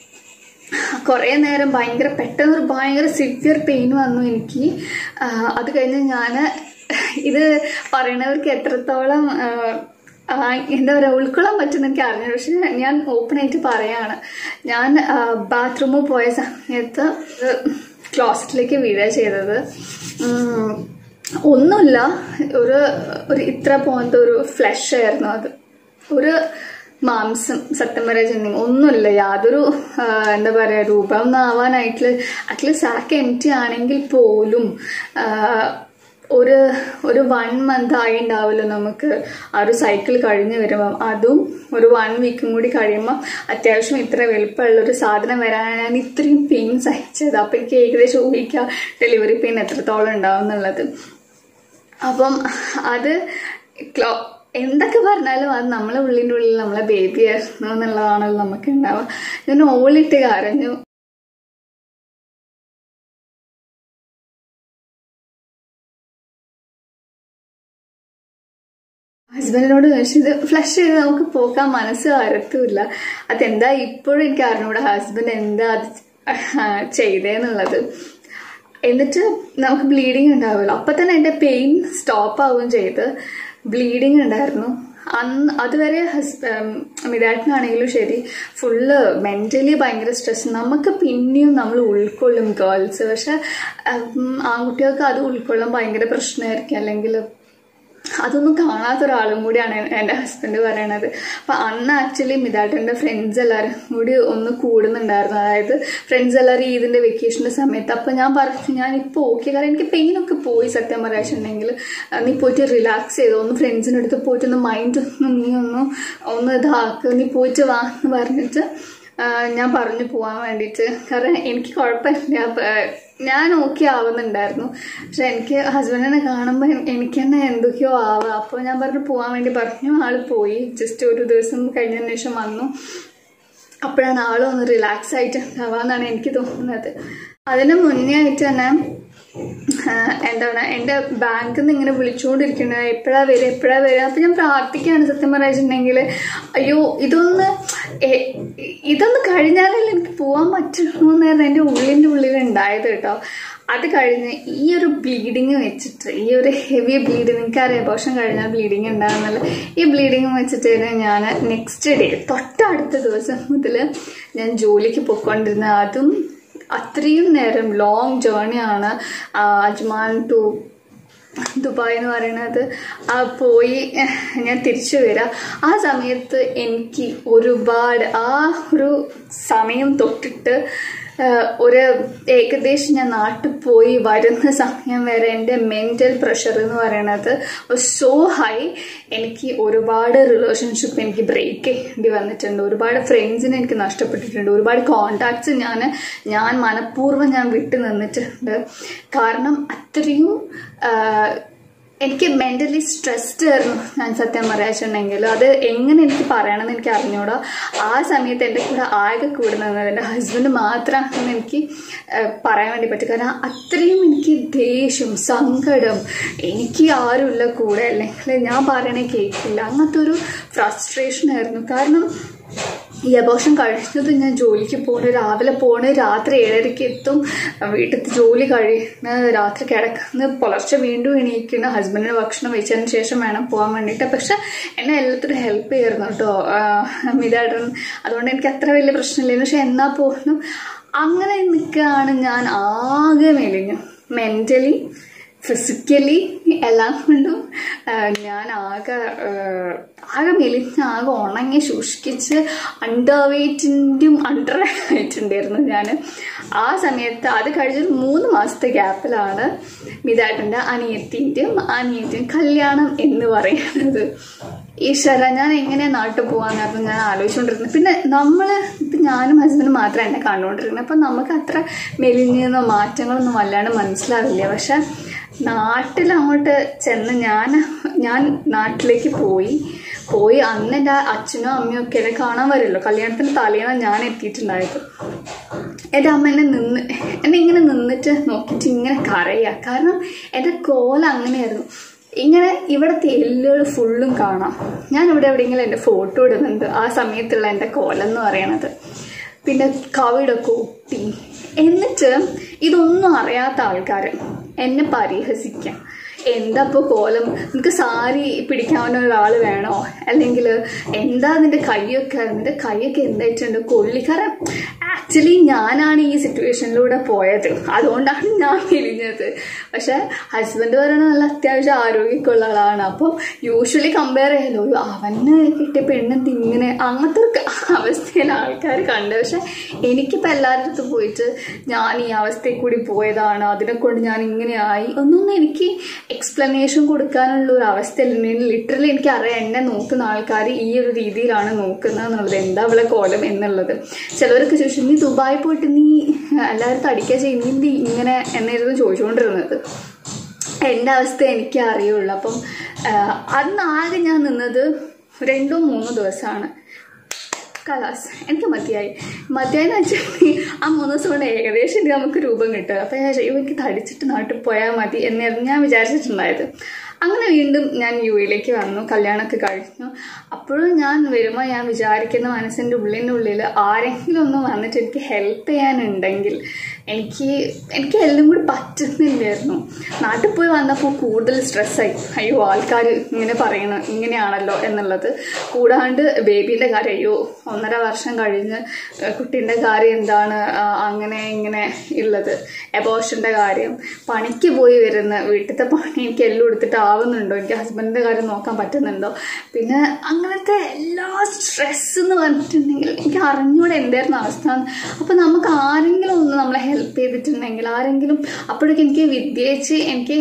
കുറേ നേരം ഭയങ്കര പെട്ടെന്ന് ഒരു ഭയങ്കര സിവിയർ പെയിൻ വന്നു എനിക്ക് ആ, അത് കഴിഞ്ഞ് ഞാൻ ഇത് പറയണവർക്ക് എത്രത്തോളം ആ, ആ, എന്താ പറയുക ഉൾക്കൊള്ളാൻ പറ്റുമെന്ന് എനിക്ക് അറിഞ്ഞു പക്ഷെ ഞാൻ ഓപ്പൺ ആയിട്ട് പറയാണ് ഞാൻ ബാത്റൂമിൽ പോയ സമയത്ത് ക്ലോസറ്റിലേക്ക് വീഴുക ചെയ്തത് ഉം, ഒന്നുമില്ല ഒരു ഒരു ഇത്ര പോലത്തെ ഒരു ഫ്ലഷ് ആയിരുന്നു അത് ഒരു മാംസം സത്യം പറയാ ചെന്നിങ് ഒന്നുമില്ല യാതൊരു ആ, എന്താ പറയുക രൂപം ഒന്നും ആവാനായിട്ടുള്ള അറ്റ്ലീസ്റ്റ് സാക്ക് എം ടി ആണെങ്കിൽ പോലും ആ, ഒരു ഒരു വൺ മന്ത് ആയി ഉണ്ടാവുമല്ലോ നമുക്ക് ആ ഒരു സൈക്കിൾ കഴിഞ്ഞ് വരുമ്പം അതും ഒരു വൺ വീക്കും കൂടി കഴിയുമ്പം അത്യാവശ്യം ഇത്ര വലുപ്പമുള്ള ഒരു സാധനം വരാനാണ് ഞാൻ ഇത്രയും പെയിൻ സഹിച്ചത് അപ്പം എനിക്ക് ഏകദേശം ഊഹിക്കാം ഡെലിവറി പെയിൻ എത്രത്തോളം ഉണ്ടാവും എന്നുള്ളത് അപ്പം അത് ക്ലോ എന്തൊക്കെ പറഞ്ഞാലും അത് നമ്മളെ ഉള്ളിൻ്റെ ഉള്ളിൽ നമ്മളെ ബേബി ആയിരുന്നു എന്നുള്ളതാണല്ലോ നമുക്ക് ഉണ്ടാവുക ഞാൻ ഓളിട്ട് കരഞ്ഞു ഹസ്ബൻഡിനോട് ചോദിച്ചു ഇത് ഫ്ലഷ് ചെയ്ത് നമുക്ക് പോക്കാൻ മനസ്സ് വരത്തുമില്ല അതെന്താ ഇപ്പോഴും എനിക്ക് അറിഞ്ഞൂടാ ഹസ്ബൻഡ് എന്താ അത് ചെയ്തേന്നുള്ളത് എന്നിട്ട് നമുക്ക് ബ്ലീഡിങ് ഉണ്ടാവുമല്ലോ അപ്പം തന്നെ എൻ്റെ പെയിൻ സ്റ്റോപ്പ് ആവുകയും ചെയ്ത് ബ്ലീഡിങ് ഉണ്ടായിരുന്നു അന്ന് അതുവരെ ഹസ് മിതാട്ടിനാണെങ്കിലും ശരി ഫുള്ള് മെൻ്റലി ഭയങ്കര സ്ട്രെസ് നമുക്ക് പിന്നെയും നമ്മൾ ഉൾക്കൊള്ളും ഗേൾസ് പക്ഷെ ആൺകുട്ടികൾക്ക് അത് ഉൾക്കൊള്ളാൻ ഭയങ്കര പ്രശ്നമായിരിക്കും അല്ലെങ്കിൽ അതൊന്നും കാണാത്ത ഒരാളും കൂടിയാണ് എൻ്റെ ഹസ്ബൻഡ് പറയണത് അപ്പം അന്ന് ആക്ച്വലി മിതാട്ടൻ്റെ ഫ്രണ്ട്സ് എല്ലാവരും കൂടി ഒന്ന് കൂടുന്നുണ്ടായിരുന്നു അതായത് ഫ്രണ്ട്സ് എല്ലാവരും ഈദിൻ്റെ വെക്കേഷൻ്റെ സമയത്ത് അപ്പം ഞാൻ പറഞ്ഞു ഞാൻ ഇപ്പോൾ ഓക്കെ കാരണം എനിക്ക് പെയിനൊക്കെ പോയി സത്യം പറയാച്ചിട്ടുണ്ടെങ്കിൽ നീ പോയിട്ട് റിലാക്സ് ചെയ്തു ഒന്ന് ഫ്രണ്ട്സിൻ്റെ അടുത്ത് പോയിട്ട് ഒന്ന് മൈൻഡ് ഒന്ന് നീ ഒന്ന് ഒന്ന് ഇതാക്ക് നീ പോയിട്ട് വാ എന്ന് പറഞ്ഞിട്ട് ഞാൻ പറഞ്ഞു പോകാൻ വേണ്ടിയിട്ട് കാരണം എനിക്ക് കുഴപ്പമില്ല ഞാൻ ഓക്കെ ആവുന്നുണ്ടായിരുന്നു പക്ഷെ എനിക്ക് ഹസ്ബൻഡിനെ കാണുമ്പോൾ എനിക്ക് തന്നെ എന്തൊക്കെയോ ആവുക അപ്പോൾ ഞാൻ പറഞ്ഞു പോകാൻ വേണ്ടി പറഞ്ഞു ആൾ പോയി ജസ്റ്റ് ഒരു ദിവസം കഴിഞ്ഞതിന് ശേഷം വന്നു അപ്പോഴാണ് ആളൊന്ന് റിലാക്സ് ആയിട്ട് ഉണ്ടാവാന്നാണ് എനിക്ക് തോന്നുന്നത് അതിന് മുന്നേ ആയിട്ട് തന്നെ എന്താണ് എൻ്റെ ബാങ്കിൽ നിന്ന് ഇങ്ങനെ വിളിച്ചുകൊണ്ടിരിക്കുന്നത് എപ്പോഴാണ് വരിക എപ്പോഴാണ് വരിക അപ്പം ഞാൻ പ്രാർത്ഥിക്കുകയാണ് സത്യം പറയാച്ചിട്ടുണ്ടെങ്കിൽ അയ്യോ ഇതൊന്ന് ഇതൊന്ന് കഴിഞ്ഞാലല്ലേ എനിക്ക് പോകാൻ പറ്റുള്ളൂ എന്നായിരുന്നു എൻ്റെ ഉള്ളിൻ്റെ ഉള്ളിൽ ഉണ്ടായത് കേട്ടോ അത് കഴിഞ്ഞ് ഈ ഒരു ബ്ലീഡിങ് വെച്ചിട്ട് ഈ ഒരു ഹെവി ബ്ലീഡിങ് എനിക്കറിയാം അബോഷൻ കഴിഞ്ഞാൽ ബ്ലീഡിങ് ഉണ്ടാകുന്നല്ല ഈ ബ്ലീഡിങ് വെച്ചിട്ട് ഞാൻ നെക്സ്റ്റ് ഡേ തൊട്ടടുത്ത ദിവസം മുതൽ ഞാൻ ജോലിക്ക് പോയിക്കൊണ്ടിരുന്ന അതും അത്രയും നേരം ലോങ് ജേർണിയാണ് അജ്മാൻ ടു ദുബായ് എന്ന് പറയുന്നത് ആ പോയി ഞാൻ തിരിച്ചു വരാം ആ സമയത്ത് എനിക്ക് ഒരുപാട് ആ ഒരു സമയം തൊട്ടിട്ട് ഒരു ഏകദേശം ഞാൻ നാട്ടിൽ പോയി വരുന്ന സമയം വരെ എൻ്റെ മെൻ്റൽ പ്രഷർ എന്ന് പറയുന്നത് സോ ഹൈ എനിക്ക് ഒരുപാട് റിലേഷൻഷിപ്പ് എനിക്ക് ബ്രേക്ക് ചെയ്യേണ്ടി വന്നിട്ടുണ്ട് ഒരുപാട് ഫ്രണ്ട്സിനെ എനിക്ക് നഷ്ടപ്പെട്ടിട്ടുണ്ട് ഒരുപാട് കോണ്ടാക്ട്സ് ഞാൻ ഞാൻ മനഃപൂർവ്വം ഞാൻ വിട്ടു നിന്നിട്ടുണ്ട് കാരണം അത്രയും എനിക്ക് മെൻ്റലി സ്ട്രെസ്ഡ് ആയിരുന്നു ഞാൻ സത്യം പറയാച്ചിട്ടുണ്ടെങ്കിൽ അത് എങ്ങനെ എനിക്ക് പറയണമെന്ന് എനിക്ക് അറിഞ്ഞൂടാ ആ സമയത്ത് എൻ്റെ കൂടെ ആകെ കൂടെ നിന്നത് എൻ്റെ ഹസ്ബൻഡ് മാത്രമാണെന്ന് എനിക്ക് പറയാൻ വേണ്ടി പറ്റും കാരണം അത്രയും എനിക്ക് ദേഷ്യം സങ്കടം എനിക്ക് ആരുമില്ല കൂടെ അല്ലെങ്കിൽ ഞാൻ പറയണേ കേൾക്കില്ല അങ്ങനത്തെ ഒരു ഫ്രസ്ട്രേഷൻ ആയിരുന്നു കാരണം ഈ അബോഷൻ കഴിഞ്ഞത് ഞാൻ ജോലിക്ക് പോണ് രാവിലെ പോണ് രാത്രി ഏഴരയ്ക്ക് എത്തും വീട്ടിൽ ജോലി കഴിയുന്ന രാത്രി കിടക്കുന്ന പുലർച്ചെ വീണ്ടും എണീക്കുന്ന ഹസ്ബൻഡിന് ഭക്ഷണം വെച്ചതിന് ശേഷം വേണം പോകാൻ വേണ്ടിയിട്ട് പക്ഷെ എന്നെ എല്ലാത്തിനും ഹെൽപ്പ് ചെയ്യായിരുന്നു കേട്ടോ മിതായിട്ടൻ അതുകൊണ്ട് എനിക്ക് അത്ര വലിയ പ്രശ്നമില്ലായിരുന്നു പക്ഷെ എന്നാൽ പോലും അങ്ങനെ നിൽക്കുകയാണ് ഞാൻ ആകെ മെലിഞ്ഞു മെൻ്റലി ഫിസിക്കലി എല്ലാം കൊണ്ടും ഞാൻ ആകെ ആകെ മെലിഞ്ഞ് ആകെ ഉണങ്ങി ശുഷ്കിച്ച് അണ്ടർ വെയ്റ്റിൻ്റെയും അണ്ടർ ആയിട്ടുണ്ടായിരുന്നു ഞാൻ ആ സമയത്ത് അത് കഴിഞ്ഞൊരു മൂന്ന് മാസത്തെ ഗ്യാപ്പിലാണ് മിതായിട്ടുണ്ട് അനിയത്തിൻ്റെയും അനിയത്തിയും കല്യാണം എന്ന് പറയുന്നത് ഈശ്വര ഞാൻ എങ്ങനെ നാട്ടിൽ പോകാമെന്നായിരുന്നു ഞാൻ ആലോചിച്ചുകൊണ്ടിരുന്നത് പിന്നെ നമ്മൾ ഇപ്പം ഞാനും ഹസ്ബൻഡും മാത്രം എന്നെ കണ്ടുകൊണ്ടിരിക്കുന്നത് അപ്പം നമുക്ക് അത്ര മെലിഞ്ഞെന്നോ മാറ്റങ്ങളൊന്നും വല്ലാണ്ട് മനസ്സിലാവില്ല പക്ഷെ നാട്ടിൽ അങ്ങോട്ട് ചെന്ന് ഞാൻ ഞാൻ നാട്ടിലേക്ക് പോയി പോയി അന്ന് എൻ്റെ അച്ഛനും അമ്മയും ഒക്കെ എന്നെ കാണാൻ വരുമല്ലോ കല്യാണത്തിന് തലേന്ന് ഞാൻ എത്തിയിട്ടുണ്ടായത് എൻ്റെ അമ്മ എന്നെ നിന്ന് എന്നെ ഇങ്ങനെ നിന്നിട്ട് നോക്കിയിട്ട് ഇങ്ങനെ കരയുക കാരണം എൻ്റെ കോലം അങ്ങനെയായിരുന്നു ഇങ്ങനെ ഇവിടുത്തെ എല്ലുകൾ ഫുള്ളും കാണാം ഞാൻ ഇവിടെ എവിടെയെങ്കിലും എൻ്റെ ഫോട്ടോ ഇടുന്നുണ്ട് ആ സമയത്തുള്ള എൻ്റെ കോലം എന്ന് പറയണത് പിന്നെ കവിടൊക്കെ ഒട്ടി എന്നിട്ട് ഇതൊന്നും അറിയാത്ത ആൾക്കാർ എന്നെ പരിഹസിക്കാം എന്താ ഇപ്പോൾ കോലം നിനക്ക് സാരി പിടിക്കാവുന്ന ഒരാൾ വേണോ അല്ലെങ്കിൽ എന്താ നിന്റെ കൈയൊക്കെ നിന്റെ കൈയൊക്കെ എന്തായിട്ടുണ്ട് കൊള്ളി കാരണം ആക്ച്വലി ഞാനാണ് ഈ സിറ്റുവേഷനിലൂടെ പോയത് അതുകൊണ്ടാണ് ഞാൻ മെലിഞ്ഞത് പക്ഷെ ഹസ്ബൻഡ് പറയുന്നത് നല്ല അത്യാവശ്യം ആരോഗ്യമൊക്കെയുള്ള ആളാണ് അപ്പോൾ യൂഷ്വലി കമ്പയർ ചെയ്യാലോ അവന് കിട്ടിയ പെണ്ണെന്ത് ഇങ്ങനെ അങ്ങനത്തെ ഒരു അവസ്ഥയിൽ ആൾക്കാർ കണ്ടത് പക്ഷെ എനിക്കിപ്പോൾ എല്ലാവരുടെ അടുത്ത് പോയിട്ട് ഞാൻ ഈ അവസ്ഥയിൽ കൂടി പോയതാണ് അതിനെ കൊണ്ട് ഞാൻ ഇങ്ങനെ ആയി ഒന്നൊന്നും എനിക്ക് എക്സ്പ്ലനേഷൻ കൊടുക്കാനുള്ള ഒരു അവസ്ഥയല്ല ലിറ്ററലി എനിക്ക് അറിയാം എന്നെ നോക്കുന്ന ആൾക്കാർ ഈ ഒരു രീതിയിലാണ് നോക്കുന്നത് എന്നുള്ളത് എന്താ അവളെ കോലം എന്നുള്ളത് ചിലവരൊക്കെ ചോദിച്ചു നീ ദുബായി പോയിട്ട് നീ എല്ലാവരും തടിക്കുക ചെയ്യും നീ ഇങ്ങനെ എന്നായിരുന്നു ചോദിച്ചുകൊണ്ടിരുന്നത് എൻ്റെ അവസ്ഥ എനിക്ക് അറിയുള്ളൂ അപ്പം ആഹ് അന്ന് ആകെ ഞാൻ നിന്നത് രണ്ടോ മൂന്നോ ദിവസമാണ് കലാസ് എനിക്ക് മതിയായി മതിയായെന്ന് വെച്ചിട്ടുണ്ടെങ്കിൽ ആ മൂന്ന് ദിവസം കൊണ്ട് ഏകദേശം എനിക്ക് നമുക്ക് രൂപം കിട്ടുക അപ്പം ഞാൻ വിചാരിച്ചു, എനിക്ക് തടിച്ചിട്ട് നാട്ടിൽ പോയാൽ മതി എന്നായിരുന്നു ഞാൻ വിചാരിച്ചിട്ടുണ്ടായത് അങ്ങനെ വീണ്ടും ഞാൻ യു എയിലേക്ക് വന്നു കല്യാണമൊക്കെ കഴിഞ്ഞു അപ്പോഴും ഞാൻ വരുമ്പോൾ ഞാൻ വിചാരിക്കുന്ന മനസ്സിൻ്റെ ഉള്ളിൻ്റെ ഉള്ളിൽ ആരെങ്കിലും ഒന്ന് വന്നിട്ട് എനിക്ക് ഹെൽപ്പ് ചെയ്യാനുണ്ടെങ്കിൽ എനിക്ക് എനിക്ക് എല്ലാം കൂടി പറ്റുന്നില്ലായിരുന്നു നാട്ടിൽ പോയി വന്നപ്പോൾ കൂടുതൽ സ്ട്രെസ്സായി അയ്യോ ആൾക്കാർ ഇങ്ങനെ പറയണം ഇങ്ങനെയാണല്ലോ എന്നുള്ളത് കൂടാണ്ട് ബേബീൻ്റെ കാര്യം അയ്യോ ഒന്നര വർഷം കഴിഞ്ഞ് കുട്ടീൻ്റെ കാര്യം എന്താണ് ആ, അങ്ങനെ ഇങ്ങനെ ഉള്ളത് എബോഷൻ്റെ കാര്യം പണിക്ക് പോയി വരുന്ന വീട്ടിലത്തെ പണി എനിക്ക് എല്ലാം എടുത്തിട്ട് ആവുന്നുണ്ടോ എനിക്ക് ഹസ്ബൻഡിൻ്റെ കാര്യം നോക്കാൻ പറ്റുന്നുണ്ടോ പിന്നെ അങ്ങനത്തെ എല്ലാ സ്ട്രെസ് എന്ന് പറഞ്ഞിട്ടുണ്ടെങ്കിൽ എനിക്ക് അറിഞ്ഞൂടെ എന്തായിരുന്നു അവസ്ഥ അപ്പം നമുക്ക് ആരെങ്കിലും ഒന്ന് നമ്മളെ ഹെൽപ്പ് ചെയ്തിട്ടുണ്ടെങ്കിൽ ആരെങ്കിലും അപ്പോഴേക്കും എനിക്ക് വിദ്യേച്ച് എനിക്ക്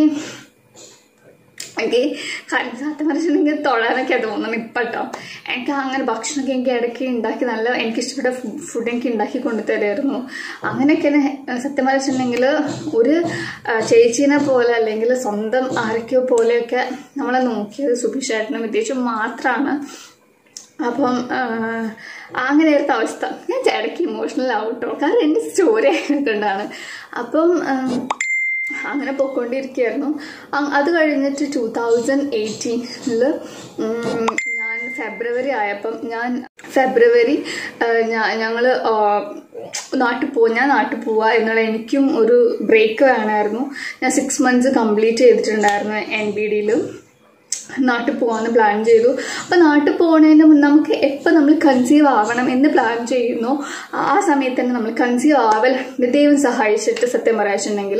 എനിക്ക് കാര്യം സത്യം പറഞ്ഞിട്ടുണ്ടെങ്കിൽ തൊഴാനൊക്കെ തോന്നണം ഇപ്പം കേട്ടോ എനിക്ക് അങ്ങനെ ഭക്ഷണമൊക്കെ എനിക്ക് ഇടയ്ക്ക് ഉണ്ടാക്കി നല്ല എനിക്ക് ഇഷ്ടപ്പെട്ട ഫുഡ് എനിക്ക് ഉണ്ടാക്കി കൊണ്ടു തരുമായിരുന്നു അങ്ങനെയൊക്കെ എന്നെ, ഏഹ്, സത്യം പറഞ്ഞിട്ടുണ്ടെങ്കിൽ ഒരു ആ, ചേച്ചീനെ പോലെ അല്ലെങ്കിൽ സ്വന്തം ആരൊക്കെയോ പോലെയൊക്കെ നമ്മളെ നോക്കിയത് സുഭിഷേട്ടനും വിദ്യേച്ചും മാത്രമാണ് അപ്പം ആഹ്, അങ്ങനെയായിരുന്നു അവസ്ഥ ഞാൻ ഇടയ്ക്ക് ഇമോഷണൽ ആവട്ടോ കാരണം എൻ്റെ സ്റ്റോറി ആയതുകൊണ്ടാണ് അപ്പം ആഹ്, അങ്ങനെ പോയിക്കൊണ്ടിരിക്കുകയായിരുന്നു അ- അത് കഴിഞ്ഞിട്ട് ടൂ തൗസൻഡ് എയ്റ്റീനിൽ ഞാൻ ഫെബ്രുവരി ആയപ്പം ഞാൻ ഫെബ്രുവരി ഞങ്ങൾ നാട്ടിൽ പോവാ ഞാൻ നാട്ടിൽ പോവാ എന്നുള്ള എനിക്കും ഒരു ബ്രേക്ക് വേണമായിരുന്നു ഞാൻ സിക്സ് മന്ത്സ് കംപ്ലീറ്റ് ചെയ്തിട്ടുണ്ടായിരുന്നു എൻ ബി ഡിയിലും നാട്ടിൽ പോകാമെന്ന് പ്ലാൻ ചെയ്തു അപ്പോൾ നാട്ടിൽ പോകുന്നതിന് മുന്നേ നമുക്ക് എപ്പോൾ നമ്മൾ കൺസീവ് ആവണം എന്ന് പ്ലാൻ ചെയ്യുന്നു ആ- ആ സമയത്ത് തന്നെ നമ്മൾ കൺസീവ് ആവലുണ്ട് ദൈവം സഹായിച്ചിട്ട് സത്യം പറയാച്ചിട്ടുണ്ടെങ്കിൽ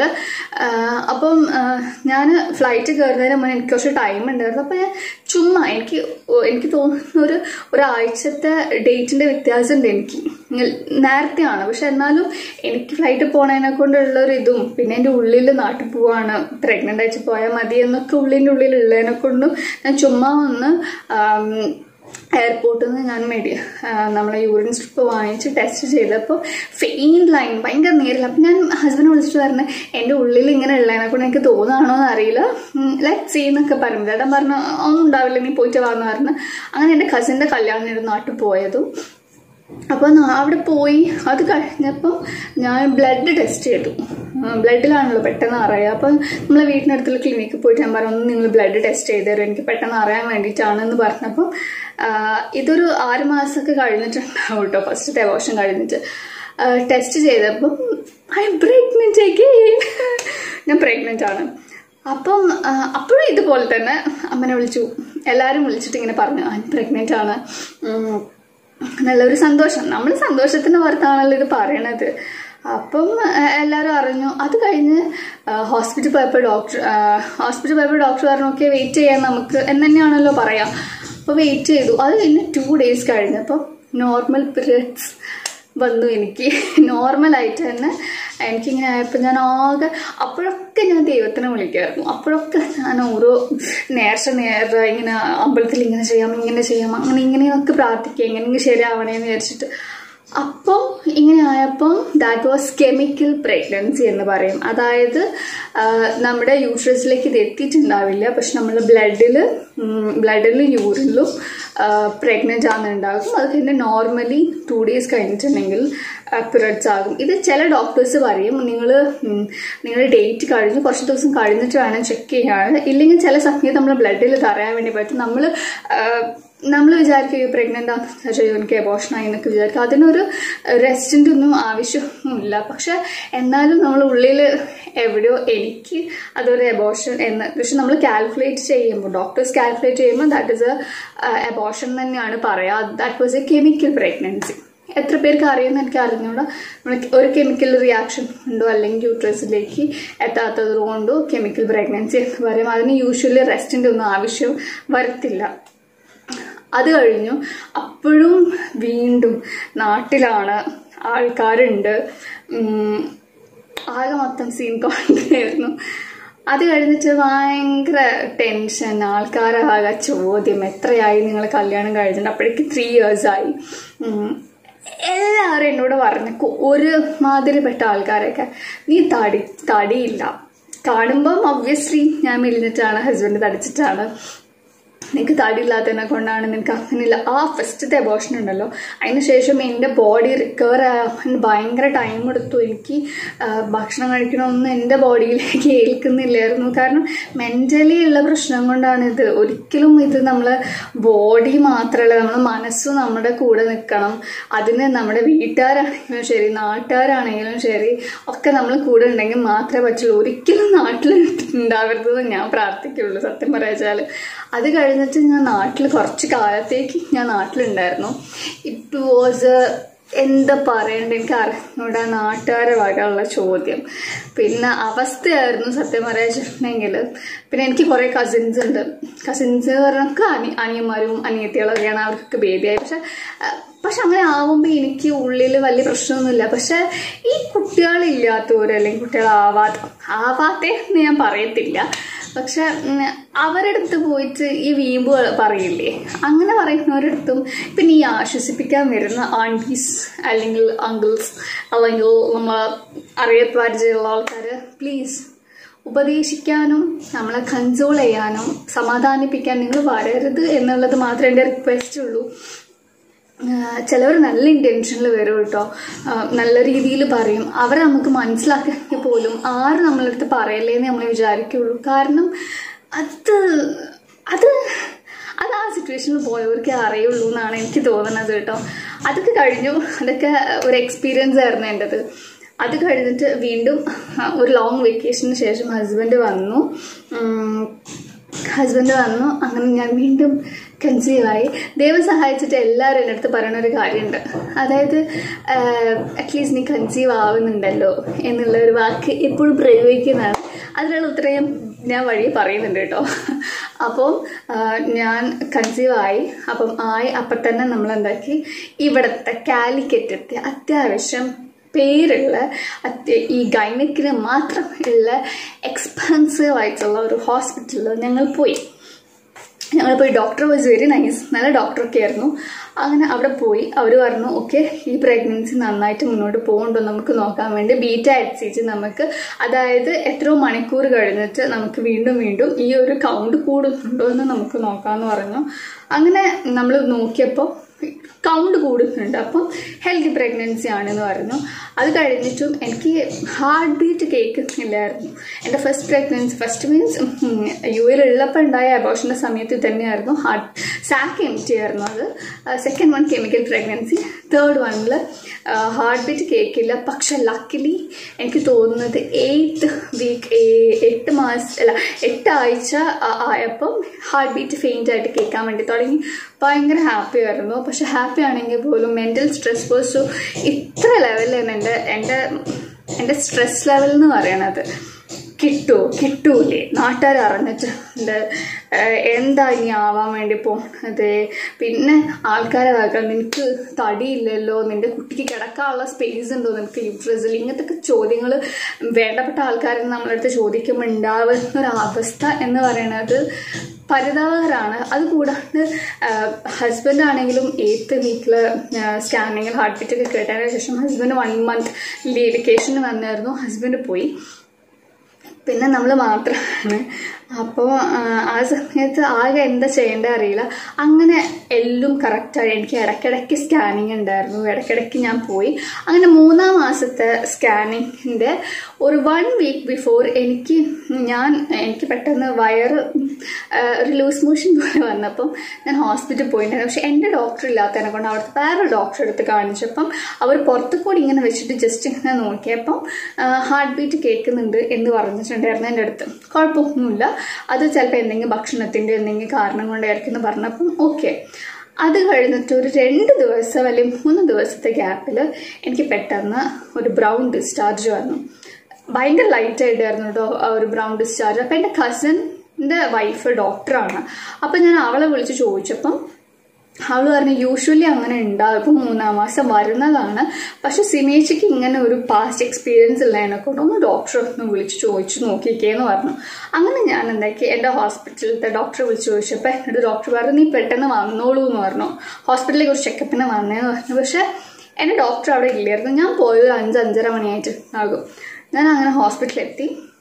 അപ്പം ഞാൻ ഫ്ലൈറ്റ് കയറുന്നതിന് മുന്നേ എനിക്ക് കുറച്ച് ടൈം ഉണ്ടായിരുന്നു അപ്പോൾ ഞാൻ ചുമ്മാ എനിക്ക് ഒ- എനിക്ക് തോന്നുന്ന ഒരു ഒരാഴ്ചത്തെ ഡേറ്റിൻ്റെ വ്യത്യാസമുണ്ട് എനിക്ക് ഇങ്ങ- നേരത്തെയാണ് പക്ഷെ എന്നാലും എനിക്ക് ഫ്ലൈറ്റ് പോണതിനെ കൊണ്ടുള്ള ഒരു ഇതും പിന്നെ എൻ്റെ ഉള്ളിൽ നാട്ടിൽ പോവാണ് പ്രഗ്നൻ്റ് ആയിട്ട് പോയാൽ മതി എന്നൊക്കെ ഉള്ളിൻ്റെ ഉള്ളിൽ ഉള്ളതിനെ കൊണ്ടും ഞാൻ ചുമ്മാ ഒന്ന് ആം, എയർപോർട്ടിൽ നിന്ന് ഞാൻ മെഡി ആ, നമ്മളെ യൂറിൻ സ്ട്രിപ്പ് വാങ്ങിച്ച് ടെസ്റ്റ് ചെയ്തപ്പോൾ ഫെയിൻ ലൈൻ ഭയങ്കര നേരില്ല അപ്പം ഞാൻ ഹസ്ബൻഡ് വിളിച്ചിട്ട് പറഞ്ഞത് എൻ്റെ ഉള്ളിൽ ഇങ്ങനെ ഉള്ളതിനെ കൊണ്ട് എനിക്ക് തോന്നുകയാണോ എന്ന് അറിയില്ല ലെറ്റ് സീ എന്നൊക്കെ പറഞ്ഞു ചേട്ടൻ പറഞ്ഞു ഒന്നും ഉണ്ടാവില്ല നീ പോയിട്ട് വാന്ന് പറഞ്ഞു അങ്ങനെ എൻ്റെ കസിൻ്റെ കല്യാണം നാട്ടിൽ പോയതും അപ്പോൾ അവിടെ പോയി അത് കഴിഞ്ഞപ്പം ഞാൻ ബ്ലഡ് ടെസ്റ്റ് ചെയ്തു ബ്ലഡിലാണല്ലോ പെട്ടെന്ന് അറിയുക അപ്പം നമ്മളെ വീട്ടിനടുത്തുള്ള ക്ലിനിക്കിൽ പോയിട്ട് ഞാൻ പറഞ്ഞു ഒന്ന് നിങ്ങൾ ബ്ലഡ് ടെസ്റ്റ് ചെയ്ത് തരും എനിക്ക് പെട്ടെന്ന് അറിയാൻ വേണ്ടിയിട്ടാണെന്ന് പറഞ്ഞപ്പം ആ, ഇതൊരു ആറ് മാസമൊക്കെ കഴിഞ്ഞിട്ടുണ്ടാവും കേട്ടോ ഫസ്റ്റത്തെ അബോഷൻ കഴിഞ്ഞിട്ട് ടെസ്റ്റ് ചെയ്തപ്പം ഐ പ്രഗ്നൻറ്റ് അഗെയിൻ ഞാൻ പ്രഗ്നൻ്റ് ആണ് അപ്പം ആ, അപ്പോഴും ഇതുപോലെ തന്നെ അമ്മനെ വിളിച്ചു എല്ലാവരും വിളിച്ചിട്ട് ഇങ്ങനെ പറഞ്ഞു ഞാൻ പ്രഗ്നൻ്റ് ആണ് ഉം, നല്ലൊരു സന്തോഷം നമ്മൾ സന്തോഷത്തിന്റെ പുറത്താണല്ലോ ഇത് പറയണത് അപ്പം ആ, എല്ലാവരും അറിഞ്ഞു അത് കഴിഞ്ഞ് ഹോസ്പിറ്റൽ പോയപ്പോൾ ഡോക്ടർ ഹോസ്പിറ്റൽ പോയപ്പോൾ ഡോക്ടർ പറഞ്ഞു ഓക്കെ വെയിറ്റ് ചെയ്യാൻ നമുക്ക് എന്ന് തന്നെയാണല്ലോ പറയാം അപ്പോൾ വെയിറ്റ് ചെയ്തു അത് കഴിഞ്ഞ് ടു ഡേയ്സ് കഴിഞ്ഞപ്പോൾ നോർമൽ പീരിയഡ്സ് വന്നു എനിക്ക് നോർമലായിട്ട് തന്നെ എനിക്കിങ്ങനെ ആയപ്പോൾ ഞാൻ ആകെ അപ്പോഴൊക്കെ ഞാൻ ദൈവത്തിനെ വിളിക്കുമായിരുന്നു അപ്പോഴൊക്കെ ഞാൻ ഓരോ നേർച്ച നേര ഇങ്ങനെ അമ്പലത്തിൽ ഇങ്ങനെ ചെയ്യാം ഇങ്ങനെ ചെയ്യാം അങ്ങനെ ഇങ്ങനെയൊക്കെ പ്രാർത്ഥിക്കുക എങ്ങനെയെങ്കിലും ശരിയാവണേന്ന് വിചാരിച്ചിട്ട് അപ്പം ഇങ്ങനെ ആയപ്പം ദാറ്റ് വാസ് കെമിക്കൽ പ്രഗ്നൻസി എന്ന് പറയും അതായത് ആ, നമ്മുടെ യൂട്രസിലേക്ക് ഇത് എത്തിയിട്ടുണ്ടാവില്ല പക്ഷെ നമ്മൾ ബ്ലഡിൽ ബ്ലഡിലും യൂറിനിലും പ്രഗ്നൻ്റ് ആകുന്നുണ്ടാകും അത് കഴിഞ്ഞ് നോർമലി ടു ഡേയ്സ് കഴിഞ്ഞിട്ടുണ്ടെങ്കിൽ പിറിയഡ്സ് ആകും ഇത് ചില ഡോക്ടേഴ്സ് പറയും നിങ്ങൾ നിങ്ങളുടെ ഡേറ്റ് കഴിഞ്ഞ് കുറച്ച് ദിവസം കഴിഞ്ഞിട്ട് വേണം ചെക്ക് ചെയ്യാൻ ഇല്ലെങ്കിൽ ചില സമയത്ത് നമ്മൾ ബ്ലഡിൽ ഇത് അറിയാൻ വേണ്ടി പറ്റും നമ്മൾ നമ്മൾ വിചാരിക്കും പ്രഗ്നൻ്റ് ആണെന്ന് ചെയ്യും എനിക്ക് എബോഷനായി എന്നൊക്കെ വിചാരിക്കും അതിനൊരു റെസ്റ്റിൻ്റെ ഒന്നും ആവശ്യമൊന്നുമില്ല പക്ഷെ എന്നാലും നമ്മൾ ഉള്ളിൽ എവിടെയോ എനിക്ക് അതൊരു എബോഷൻ എന്ന് പക്ഷെ നമ്മൾ കാൽക്കുലേറ്റ് ചെയ്യുമ്പോൾ ഡോക്ടേഴ്സ് കാൽക്കുലേറ്റ് ചെയ്യുമ്പോൾ ദാറ്റ് ഇസ് എ എബോഷൻ തന്നെയാണ് പറയുക that was a chemical pregnancy എത്ര പേർക്ക് അറിയുമെന്ന് എനിക്ക് അറിഞ്ഞൂടാ നമുക്ക് ഒരു കെമിക്കൽ റിയാക്ഷൻ ഉണ്ടോ അല്ലെങ്കിൽ യൂട്രസിലേക്ക് എത്താത്തത് കൊണ്ടോ കെമിക്കൽ പ്രഗ്നൻസി എന്ന് പറയും അതിന് യൂഷ്വലി റെസ്റ്റിൻ്റെ ഒന്നും ആവശ്യം വരത്തില്ല അത് കഴിഞ്ഞു അപ്പോഴും വീണ്ടും നാട്ടിലാണ് ആൾക്കാരുണ്ട് ഉം, ആകെ മൊത്തം സീൻ കൊണ്ടായിരുന്നു അത് കഴിഞ്ഞിട്ട് ഭയങ്കര ടെൻഷൻ ആൾക്കാരാകെ ചോദ്യം എത്രയായി നിങ്ങൾ കല്യാണം കഴിഞ്ഞിട്ട് അപ്പോഴേക്ക് ത്രീ ഇയേഴ്സ് ആയി ഉം. എല്ലാവരും എന്നോട് പറഞ്ഞു കൊ- ഒരു മാതിരിപ്പെട്ട ആൾക്കാരൊക്കെ നീ തടി തടിയില്ല കാണുമ്പം ഒബ്വിയസ്ലി ഞാൻ മെലിഞ്ഞിട്ടാണ് ഹസ്ബൻഡ് തടിച്ചിട്ടാണ് നിനക്ക് തടിയില്ലാത്തതിനെ കൊണ്ടാണ് നിനക്ക് അങ്ങനെയില്ല ആ ഫസ്റ്റത്തെ അബോഷൻ ഉണ്ടല്ലോ അതിന് ശേഷം എൻ്റെ ബോഡി റിക്കവർ ആവാൻ ഭയങ്കര ടൈം എടുത്തു എനിക്ക് ആ, ഭക്ഷണം കഴിക്കണമെന്ന് എൻ്റെ ബോഡിയിലേക്ക് ഏൽക്കുന്നില്ലായിരുന്നു കാരണം മെൻ്റലി ഉള്ള പ്രശ്നം കൊണ്ടാണ് ഇത് ഒരിക്കലും ഇത് നമ്മൾ ബോഡി മാത്രമല്ല നമ്മുടെ മനസ്സും നമ്മുടെ കൂടെ നിൽക്കണം അതിന് നമ്മുടെ വീട്ടുകാരാണെങ്കിലും ശരി നാട്ടുകാരാണെങ്കിലും ശരി ഒക്കെ നമ്മൾ കൂടെ ഉണ്ടെങ്കിൽ മാത്രമേ പറ്റുള്ളൂ ഒരിക്കലും നാട്ടിൽ ഉണ്ടാവരുതെന്ന് ഞാൻ പ്രാർത്ഥിക്കുള്ളൂ സത്യം പറയാച്ചാൽ അത് കഴിഞ്ഞിട്ട് ഞാൻ നാട്ടിൽ കുറച്ച് കാലത്തേക്ക് ഞാൻ നാട്ടിലുണ്ടായിരുന്നു ഇറ്റ് വാസ് എന്താ പറയണ്ട എനിക്ക് അറിഞ്ഞൂടാ നാട്ടുകാരെ വകയുള്ള ചോദ്യം പിന്നെ അവസ്ഥയായിരുന്നു സത്യം പറയാച്ചിട്ടുണ്ടെങ്കിൽ പിന്നെ എനിക്ക് കുറേ കസിൻസ് ഉണ്ട് കസിൻസ് പറഞ്ഞാൽ അനി അനിയന്മാരും അനിയത്തികളൊക്കെയാണ് അവർക്കൊക്കെ ബേബിയായി പക്ഷെ അഹ് പക്ഷെ അങ്ങനെ ആവുമ്പോൾ എനിക്ക് ഉള്ളിൽ വലിയ പ്രശ്നമൊന്നുമില്ല പക്ഷെ ഈ കുട്ടികളില്ലാത്തവർ അല്ലെങ്കിൽ കുട്ടികളാവാത്ത ആവാത്തേ എന്ന് ഞാൻ പറയത്തില്ല പക്ഷെ ഉം, അവരുടെ അടുത്ത് പോയിട്ട് ഈ വീമ്പ് പറയില്ലേ അങ്ങനെ പറയുന്നവരടുത്തും പിന്നെ ഈ ആശ്വസിപ്പിക്കാൻ വരുന്ന ആൻറ്റീസ് അല്ലെങ്കിൽ അങ്കിൾസ് അല്ലെങ്കിൽ നമ്മൾ അറിയ പരിചയമുള്ള ആൾക്കാർ പ്ലീസ് ഉപദേശിക്കാനും നമ്മളെ കൺസോൾ ചെയ്യാനും സമാധാനിപ്പിക്കാൻ നിങ്ങൾ വരരുത് എന്നുള്ളത് മാത്രമേ എൻ്റെ റിക്വസ്റ്റ് ഉള്ളൂ ചിലവർ നല്ല ഇൻറ്റൻഷനിൽ വരും കേട്ടോ ആ, നല്ല രീതിയിൽ പറയും അവരെ നമുക്ക് മനസ്സിലാക്കിയെങ്കിൽ പോലും ആര് നമ്മളടുത്ത് പറയല്ലേന്ന് നമ്മൾ വിചാരിക്കുള്ളൂ കാരണം അത് അത് അത് ആ സിറ്റുവേഷനിൽ പോയവർക്കേ അറിയുള്ളൂ എന്നാണ് എനിക്ക് തോന്നുന്നത് കേട്ടോ അതൊക്കെ കഴിഞ്ഞു അതൊക്കെ ഒരു എക്സ്പീരിയൻസ് ആയിരുന്നു എൻ്റെത് അത് കഴിഞ്ഞിട്ട് വീണ്ടും ആ, ഒരു ലോങ് വെക്കേഷന് ശേഷം ഹസ്ബൻഡ് വന്നു ഹസ്ബൻഡ് വന്നു അങ്ങനെ ഞാൻ വീണ്ടും കൺസീവ് ആയി ദൈവം സഹായിച്ചിട്ട് എല്ലാവരും എൻ്റെ അടുത്ത് പറയുന്ന ഒരു കാര്യമുണ്ട് അതായത് അറ്റ്ലീസ്റ്റ് നീ കൺസീവ് ആവുന്നുണ്ടല്ലോ എന്നുള്ള ഒരു വാക്ക് എപ്പോഴും പ്രയോഗിക്കുന്നതാണ് അതിനുള്ള ഉത്തരം ഞാൻ വഴി പറയുന്നുണ്ട് കേട്ടോ അപ്പോൾ ഞാൻ കൺസീവ് ആയി അപ്പം ആയി അപ്പം തന്നെ നമ്മൾ എന്താക്കി ഇവിടുത്തെ കാലിക്കറ്റ് എത്തി അത്യാവശ്യം പേരുള്ള അത്യ ഈ ഗൈനക്കിന് മാത്രം ഉള്ള എക്സ്പെൻസീവ് ആയിട്ടുള്ള ഒരു ഹോസ്പിറ്റലിൽ ഞങ്ങൾ പോയി ഞങ്ങൾ പോയി ഡോക്ടർ വാസ് വെരി നൈസ് നല്ല ഡോക്ടറൊക്കെ ആയിരുന്നു അങ്ങനെ അവിടെ പോയി അവർ പറഞ്ഞു ഓക്കെ ഈ പ്രഗ്നൻസി നന്നായിട്ട് മുന്നോട്ട് പോകുന്നുണ്ടോ നമുക്ക് നോക്കാൻ വേണ്ടി ബീറ്റ എച്ച് സി ജി നമുക്ക് അതായത് എത്രയോ മണിക്കൂർ കഴിഞ്ഞിട്ട് നമുക്ക് വീണ്ടും വീണ്ടും ഈ ഒരു കൗണ്ട് കൂടുന്നുണ്ടോ എന്ന് നമുക്ക് നോക്കാമെന്ന് പറഞ്ഞു അങ്ങനെ നമ്മൾ നോക്കിയപ്പോൾ കൗണ്ട് കൂടുന്നുണ്ട് അപ്പം ഹെൽത്തി പ്രഗ്നൻസി ആണെന്ന് പറഞ്ഞു അത് കഴിഞ്ഞിട്ടും എനിക്ക് ഹാർട്ട് ബീറ്റ് കേൾക്കുന്നില്ലായിരുന്നു എൻ്റെ first pregnancy first means U എയിലുള്ളപ്പോൾ ഉണ്ടായ അബോഷൻ്റെ സമയത്ത് തന്നെയായിരുന്നു ഹാർട്ട് സാക്ക് എം ടി ആയിരുന്നു അത് second one chemical pregnancy third വണ്ണിൽ ഹാർട്ട് ബീറ്റ് കേൾക്കില്ല പക്ഷെ ലക്കിലി എനിക്ക് തോന്നുന്നത് എയ്ത്ത് വീക്ക് എട്ട് മാസം അല്ല എട്ട് ആഴ്ച ആ- ആയപ്പം ഹാർട്ട് ബീറ്റ് ഫെയിൻ്റ് ആയിട്ട് കേൾക്കാൻ വേണ്ടി തുടങ്ങി ഭയങ്കര ഹാപ്പി ആയിരുന്നു പക്ഷെ ഹാപ്പി ആണെങ്കിൽ പോലും മെൻ്റൽ സ്ട്രെസ് വാസ് ഇത്ര ലെവലിലാണ് എൻ്റെ എൻ്റെ എൻ്റെ സ്ട്രെസ് ലെവൽ എന്ന് പറയണത് കിട്ടുമോ കിട്ടൂലേ നാട്ടുകാർ അറിഞ്ഞിട്ടുണ്ട് ഏഹ് എന്താ ഇനി ആവാൻ വേണ്ടി പോകുന്നത് പിന്നെ ആൾക്കാരെ വാക്കാൻ നിനക്ക് തടിയില്ലല്ലോ നിന്റെ കുട്ടിക്ക് കിടക്കാനുള്ള സ്പേസ് ഉണ്ടോ നിനക്ക് യൂട്രസിൽ ഇങ്ങനത്തെ ചോദ്യങ്ങൾ വേണ്ടപ്പെട്ട ആൾക്കാരെ നമ്മളടുത്ത് ചോദിക്കുമ്പോൾ ഉണ്ടാവുന്ന ഒരു അവസ്ഥ എന്ന് പറയുന്നത് പരിതാപകരമാണ് അതുകൂടാണ്ട് ഹസ്ബൻഡ് ആണെങ്കിലും എയ്ത്ത് വീക്കിൽ സ്കാനിങ്ങിൽ ഹാർട്ട് ബീറ്റ് ഒക്കെ കേട്ടതിന് ശേഷം ഹസ്ബൻഡ് വൺ മന്ത് വെക്കേഷന് വന്നായിരുന്നു ഹസ്ബൻഡ് പോയി പിന്നെ നമ്മൾ മാത്രമാണ് അപ്പോൾ ആ സമയത്ത് ആകെ എന്താ ചെയ്യേണ്ടത് അറിയില്ല അങ്ങനെ എല്ലാം കറക്റ്റായി എനിക്ക് ഇടയ്ക്കിടയ്ക്ക് സ്കാനിങ് ഉണ്ടായിരുന്നു ഇടയ്ക്കിടയ്ക്ക് ഞാൻ പോയി അങ്ങനെ മൂന്നാം മാസത്തെ സ്കാനിങ്ങിൻ്റെ ഒരു വൺ വീക്ക് ബിഫോർ എനിക്ക് ഞാൻ എനിക്ക് പെട്ടെന്ന് വയറ് ഒരു ലൂസ് മോഷൻ പോലെ വന്നപ്പം ഞാൻ ഹോസ്പിറ്റലിൽ പോയിട്ടുണ്ടായിരുന്നു പക്ഷെ എൻ്റെ ഡോക്ടർ ഇല്ലാത്തതിനെ കൊണ്ട് അവിടുത്തെ വേറെ ഡോക്ടർ എടുത്ത് കാണിച്ചപ്പം അവർ പുറത്തു കൂടി ഇങ്ങനെ വെച്ചിട്ട് ജസ്റ്റ് ഇങ്ങനെ നോക്കിയപ്പം ഹാർട്ട് ബീറ്റ് കേൾക്കുന്നുണ്ട് എന്ന് പറഞ്ഞിട്ടുണ്ടായിരുന്നു എൻ്റെ അടുത്ത് കുഴപ്പമൊന്നുമില്ല അത് ചിലപ്പോൾ എന്തെങ്കിലും ഭക്ഷണത്തിൻ്റെ എന്തെങ്കിലും കാരണം കൊണ്ടായിരിക്കും എന്ന് പറഞ്ഞപ്പം ഓക്കെ അത് കഴിഞ്ഞിട്ട് ഒരു രണ്ട് ദിവസം അല്ലെങ്കിൽ മൂന്ന് ദിവസത്തെ ഗ്യാപ്പിൽ എനിക്ക് പെട്ടെന്ന് ഒരു ബ്രൗൺ ഡിസ്ചാർജ് വന്നു ഭയങ്കര ലൈറ്റ് ആയിട്ടായിരുന്നു കേട്ടോ ആ ഒരു ബ്രൗൺ ഡിസ്ചാർജ് അപ്പം എൻ്റെ കസിൻ്റെ വൈഫ് ഡോക്ടറാണ് അപ്പം ഞാൻ അവളെ വിളിച്ച് ചോദിച്ചപ്പം അവൾ പറഞ്ഞു യൂഷ്വലി അങ്ങനെ ഉണ്ടാകും ഇപ്പം മൂന്നാം മാസം വരുന്നതാണ് പക്ഷെ സിമേച്ചിക്ക് ഇങ്ങനെ ഒരു പാസ്റ്റ് എക്സ്പീരിയൻസ് ഉള്ളതിനെ കൊണ്ട് ഒന്ന് ഡോക്ടറെ ഒന്ന് വിളിച്ച് ചോദിച്ചു നോക്കിക്കേന്ന് പറഞ്ഞു അങ്ങനെ ഞാൻ എന്താക്കി എൻ്റെ ഹോസ്പിറ്റലിലത്തെ ഡോക്ടറെ വിളിച്ച് ചോദിച്ചപ്പോൾ എന്നോട് ഡോക്ടർ പറഞ്ഞു നീ പെട്ടെന്ന് വന്നോളൂ എന്ന് പറഞ്ഞു ഹോസ്പിറ്റലിൽ ഒരു ചെക്കപ്പിന് വന്നേന്ന് പറഞ്ഞു പക്ഷെ എൻ്റെ ഡോക്ടർ അവിടെ ഇല്ലായിരുന്നു ഞാൻ പോയ ഒരു അഞ്ച് അഞ്ചര മണിയായിട്ട് ആകും ഞാൻ അങ്ങനെ ഹോസ്പിറ്റലിൽ എത്തി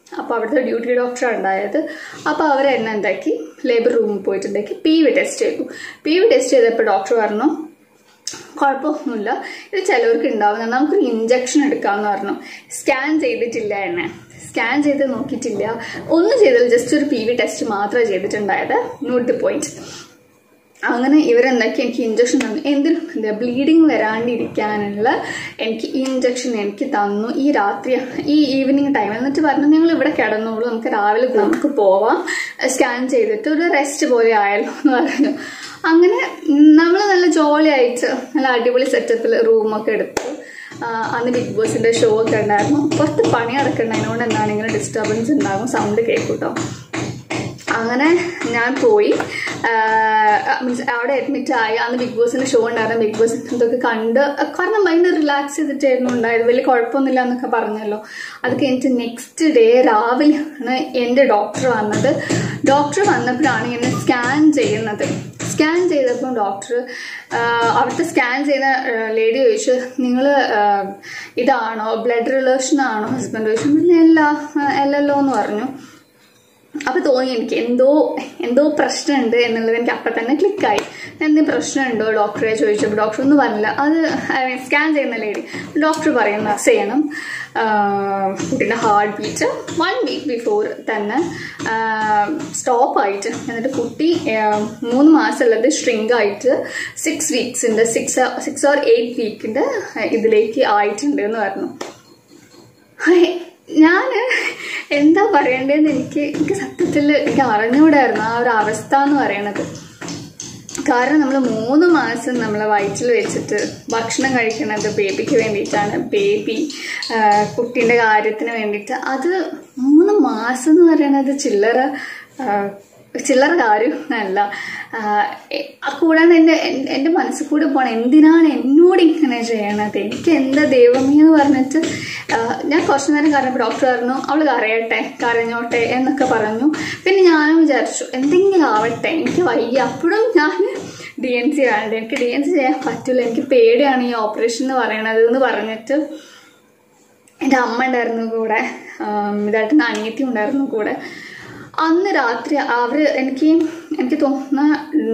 അപ്പോൾ അവിടുത്തെ ഡ്യൂട്ടി ഡോക്ടറാണ് ഉണ്ടായത് അപ്പോൾ അവർ എന്നെ എന്താക്കി ലേബർ റൂമിൽ പോയിട്ടുണ്ടാക്കി പി വി ടെസ്റ്റ് ചെയ്തു പി വി ടെസ്റ്റ് ചെയ്തപ്പോൾ ഡോക്ടർ പറഞ്ഞു കുഴപ്പമൊന്നുമില്ല ഇത് ചിലവർക്ക് ഉണ്ടാവുന്ന നമുക്കൊരു ഇഞ്ചക്ഷൻ എടുക്കാമെന്ന് പറഞ്ഞു സ്കാൻ ചെയ്തിട്ടില്ല എന്നെ സ്കാൻ ചെയ്ത് നോക്കിയിട്ടില്ല ഒന്നും ചെയ്തില്ല ജസ്റ്റ് ഒരു പി വി ടെസ്റ്റ് മാത്രമേ ചെയ്തിട്ടുണ്ടായത് നോട്ട് ദി പോയിന്റ് അങ്ങനെ ഇവരെന്തൊക്കെ എനിക്ക് ഇഞ്ചക്ഷൻ തന്നു എന്തിനും എന്താ ബ്ലീഡിങ് വരാണ്ടിരിക്കാനുള്ള എനിക്ക് ഈ ഇഞ്ചക്ഷൻ എനിക്ക് തന്നു ഈ രാത്രി ഈ ഈവനിങ് ടൈം എന്നിട്ട് പറഞ്ഞു നിങ്ങൾ ഇവിടെ കിടന്നോളൂ നമുക്ക് രാവിലെ നമുക്ക് പോവാം സ്കാൻ ചെയ്തിട്ട് ഒരു റെസ്റ്റ് പോലെ ആയല്ലോ എന്ന് പറഞ്ഞു അങ്ങനെ നമ്മൾ നല്ല ജോളി ആയിട്ട് നല്ല അടിപൊളി സെറ്റപ്പിൽ റൂമൊക്കെ എടുത്തു ആ, അന്ന് ബിഗ് ബോസിന്റെ ഷോ ഒക്കെ ഉണ്ടായിരുന്നു പുറത്ത് പണി നടക്കണ്ടതിനോണ്ട് എന്താണ് ഇങ്ങനെ ഡിസ്റ്റർബൻസ് ഉണ്ടാകും സൗണ്ട് കേൾക്കൂട്ടോ അങ്ങനെ ഞാൻ പോയി മീൻസ് അവിടെ അഡ്മിറ്റ് ആയി അന്ന് ബിഗ് ബോസിന്റെ ഷോ ഉണ്ടായിരുന്നു ബിഗ് ബോസ് ഇതൊക്കെ കണ്ട് കാരണം ഭയങ്കര റിലാക്സ് ചെയ്തിട്ടായിരുന്നു ഉണ്ടായത് വലിയ കുഴപ്പമൊന്നുമില്ല എന്നൊക്കെ പറഞ്ഞല്ലോ അത് കഴിഞ്ഞിട്ട് നെക്സ്റ്റ് ഡേ രാവിലെയാണ് എൻ്റെ ഡോക്ടർ വന്നത് ഡോക്ടർ വന്നപ്പോഴാണ് എന്നെ സ്കാൻ ചെയ്യുന്നത് സ്കാൻ ചെയ്തപ്പോൾ ഡോക്ടർ അവിടുത്തെ സ്കാൻ ചെയ്യുന്ന ലേഡി ചോദിച്ചു നിങ്ങൾ ഇതാണോ ബ്ലഡ് റിലേഷൻ ആണോ ഹസ്ബൻഡ് ചോദിച്ചു അല്ല അല്ലല്ലോ എന്ന് പറഞ്ഞു അപ്പൊ തോന്നി എനിക്ക് എന്തോ എന്തോ പ്രശ്നമുണ്ട് എന്നുള്ളത് എനിക്ക് അപ്പം തന്നെ ക്ലിക്കായി എന്തെങ്കിലും പ്രശ്നമുണ്ടോ ഡോക്ടറെ ചോദിച്ചപ്പോൾ ഡോക്ടർ ഒന്നും പറഞ്ഞില്ല അത് സ്കാൻ ചെയ്യുന്ന ലേഡി ഡോക്ടർ പറയുന്ന ചെയ്യണം കുട്ടീൻ്റെ heart beat one week before തന്നെ സ്റ്റോപ്പ് ആയിട്ട് എന്നിട്ട് കുട്ടി ആ, മൂന്ന് മാസമുള്ളത് ഷ്രിങ്ക് ആയിട്ട് സിക്സ് വീക്സിൻ്റെ സിക്സ് സിക്സ് ഓർ എയ്റ്റ് വീക്കിൻ്റെ ഇതിലേക്ക് ആയിട്ടുണ്ട് എന്ന് പറഞ്ഞു ഞാൻ എന്താ പറയണ്ടതെന്ന് എനിക്ക് എനിക്ക് സത്യത്തിൽ എനിക്ക് അറിഞ്ഞുകൂടായിരുന്നു ആ ഒരു അവസ്ഥ എന്ന് പറയണത് കാരണം നമ്മൾ മൂന്ന് മാസം നമ്മളെ വയറ്റിൽ വെച്ചിട്ട് ഭക്ഷണം കഴിക്കുന്നത് ബേബിക്ക് വേണ്ടിയിട്ടാണ് ബേബി കുട്ടീൻ്റെ കാര്യത്തിന് വേണ്ടിയിട്ട് അത് മൂന്ന് മാസം എന്ന് പറയുന്നത് ചില്ലറ ആ, ചില്ലറ കാര്യമൊന്നുമല്ല ആഹ് എ- ആ കൂടാതെ എൻ്റെ എൻ- എൻ്റെ മനസ്സിൽ കൂടെ പോകണം എന്തിനാണ് എന്നോട് ഇങ്ങനെ ചെയ്യണത് എനിക്ക് എന്താ ദൈവമേ എന്ന് പറഞ്ഞിട്ട് ആഹ് ഞാൻ കുറച്ച് നേരം കരഞ്ഞപ്പോൾ ഡോക്ടർ പറഞ്ഞു അവൾ കരയട്ടെ കരഞ്ഞോട്ടെ എന്നൊക്കെ പറഞ്ഞു പിന്നെ ഞാനും വിചാരിച്ചു എന്തെങ്കിലും ആവട്ടെ എനിക്ക് വയ്യ അപ്പോഴും ഞാൻ ഡി എൻ സി വേണ്ട എനിക്ക് ഡി എൻ സി ചെയ്യാൻ പറ്റില്ല എനിക്ക് പേടിയാണ് ഈ ഓപ്പറേഷൻ എന്ന് പറയണത് എന്ന് പറഞ്ഞിട്ട് എൻ്റെ അമ്മ ഉണ്ടായിരുന്നു കൂടെ ഇതായിട്ട് അനിയത്തി ഉണ്ടായിരുന്നു കൂടെ അന്ന് രാത്രി അവർ എനിക്ക് എനിക്ക് തോന്നുന്ന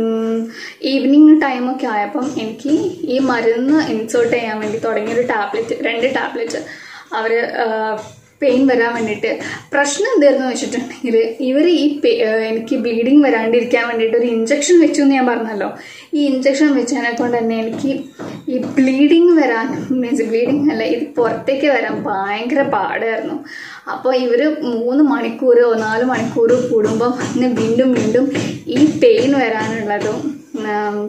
ഈവനിങ് ടൈമൊക്കെ ആയപ്പം എനിക്ക് ഈ മരുന്ന് ഇൻസേർട്ട് ചെയ്യാൻ വേണ്ടി തുടങ്ങിയൊരു ടാബ്ലറ്റ് രണ്ട് ടാബ്ലറ്റ് അവർ പെയിൻ വരാൻ വേണ്ടിയിട്ട് പ്രശ്നം എന്തായിരുന്നു വെച്ചിട്ടുണ്ടെങ്കിൽ ഇവർ ഈ പെ- ആ, എനിക്ക് ബ്ലീഡിങ് വരാണ്ടിരിക്കാൻ വേണ്ടിയിട്ട് ഒരു ഇഞ്ചക്ഷൻ വെച്ചു എന്ന് ഞാൻ പറഞ്ഞല്ലോ ഈ ഇഞ്ചക്ഷൻ വെച്ചതിനെ കൊണ്ട് തന്നെ എനിക്ക് ഈ ബ്ലീഡിങ് വരാൻ മീൻസ് ബ്ലീഡിങ് അല്ല ഇത് പുറത്തേക്ക് വരാൻ ഭയങ്കര പാടായിരുന്നു അപ്പോൾ ഇവർ മൂന്ന് മണിക്കൂറോ നാല് മണിക്കൂറോ കൂടുമ്പം പിന്നെ വീണ്ടും വീണ്ടും ഈ പെയിൻ വരാനുള്ളതും ഉം,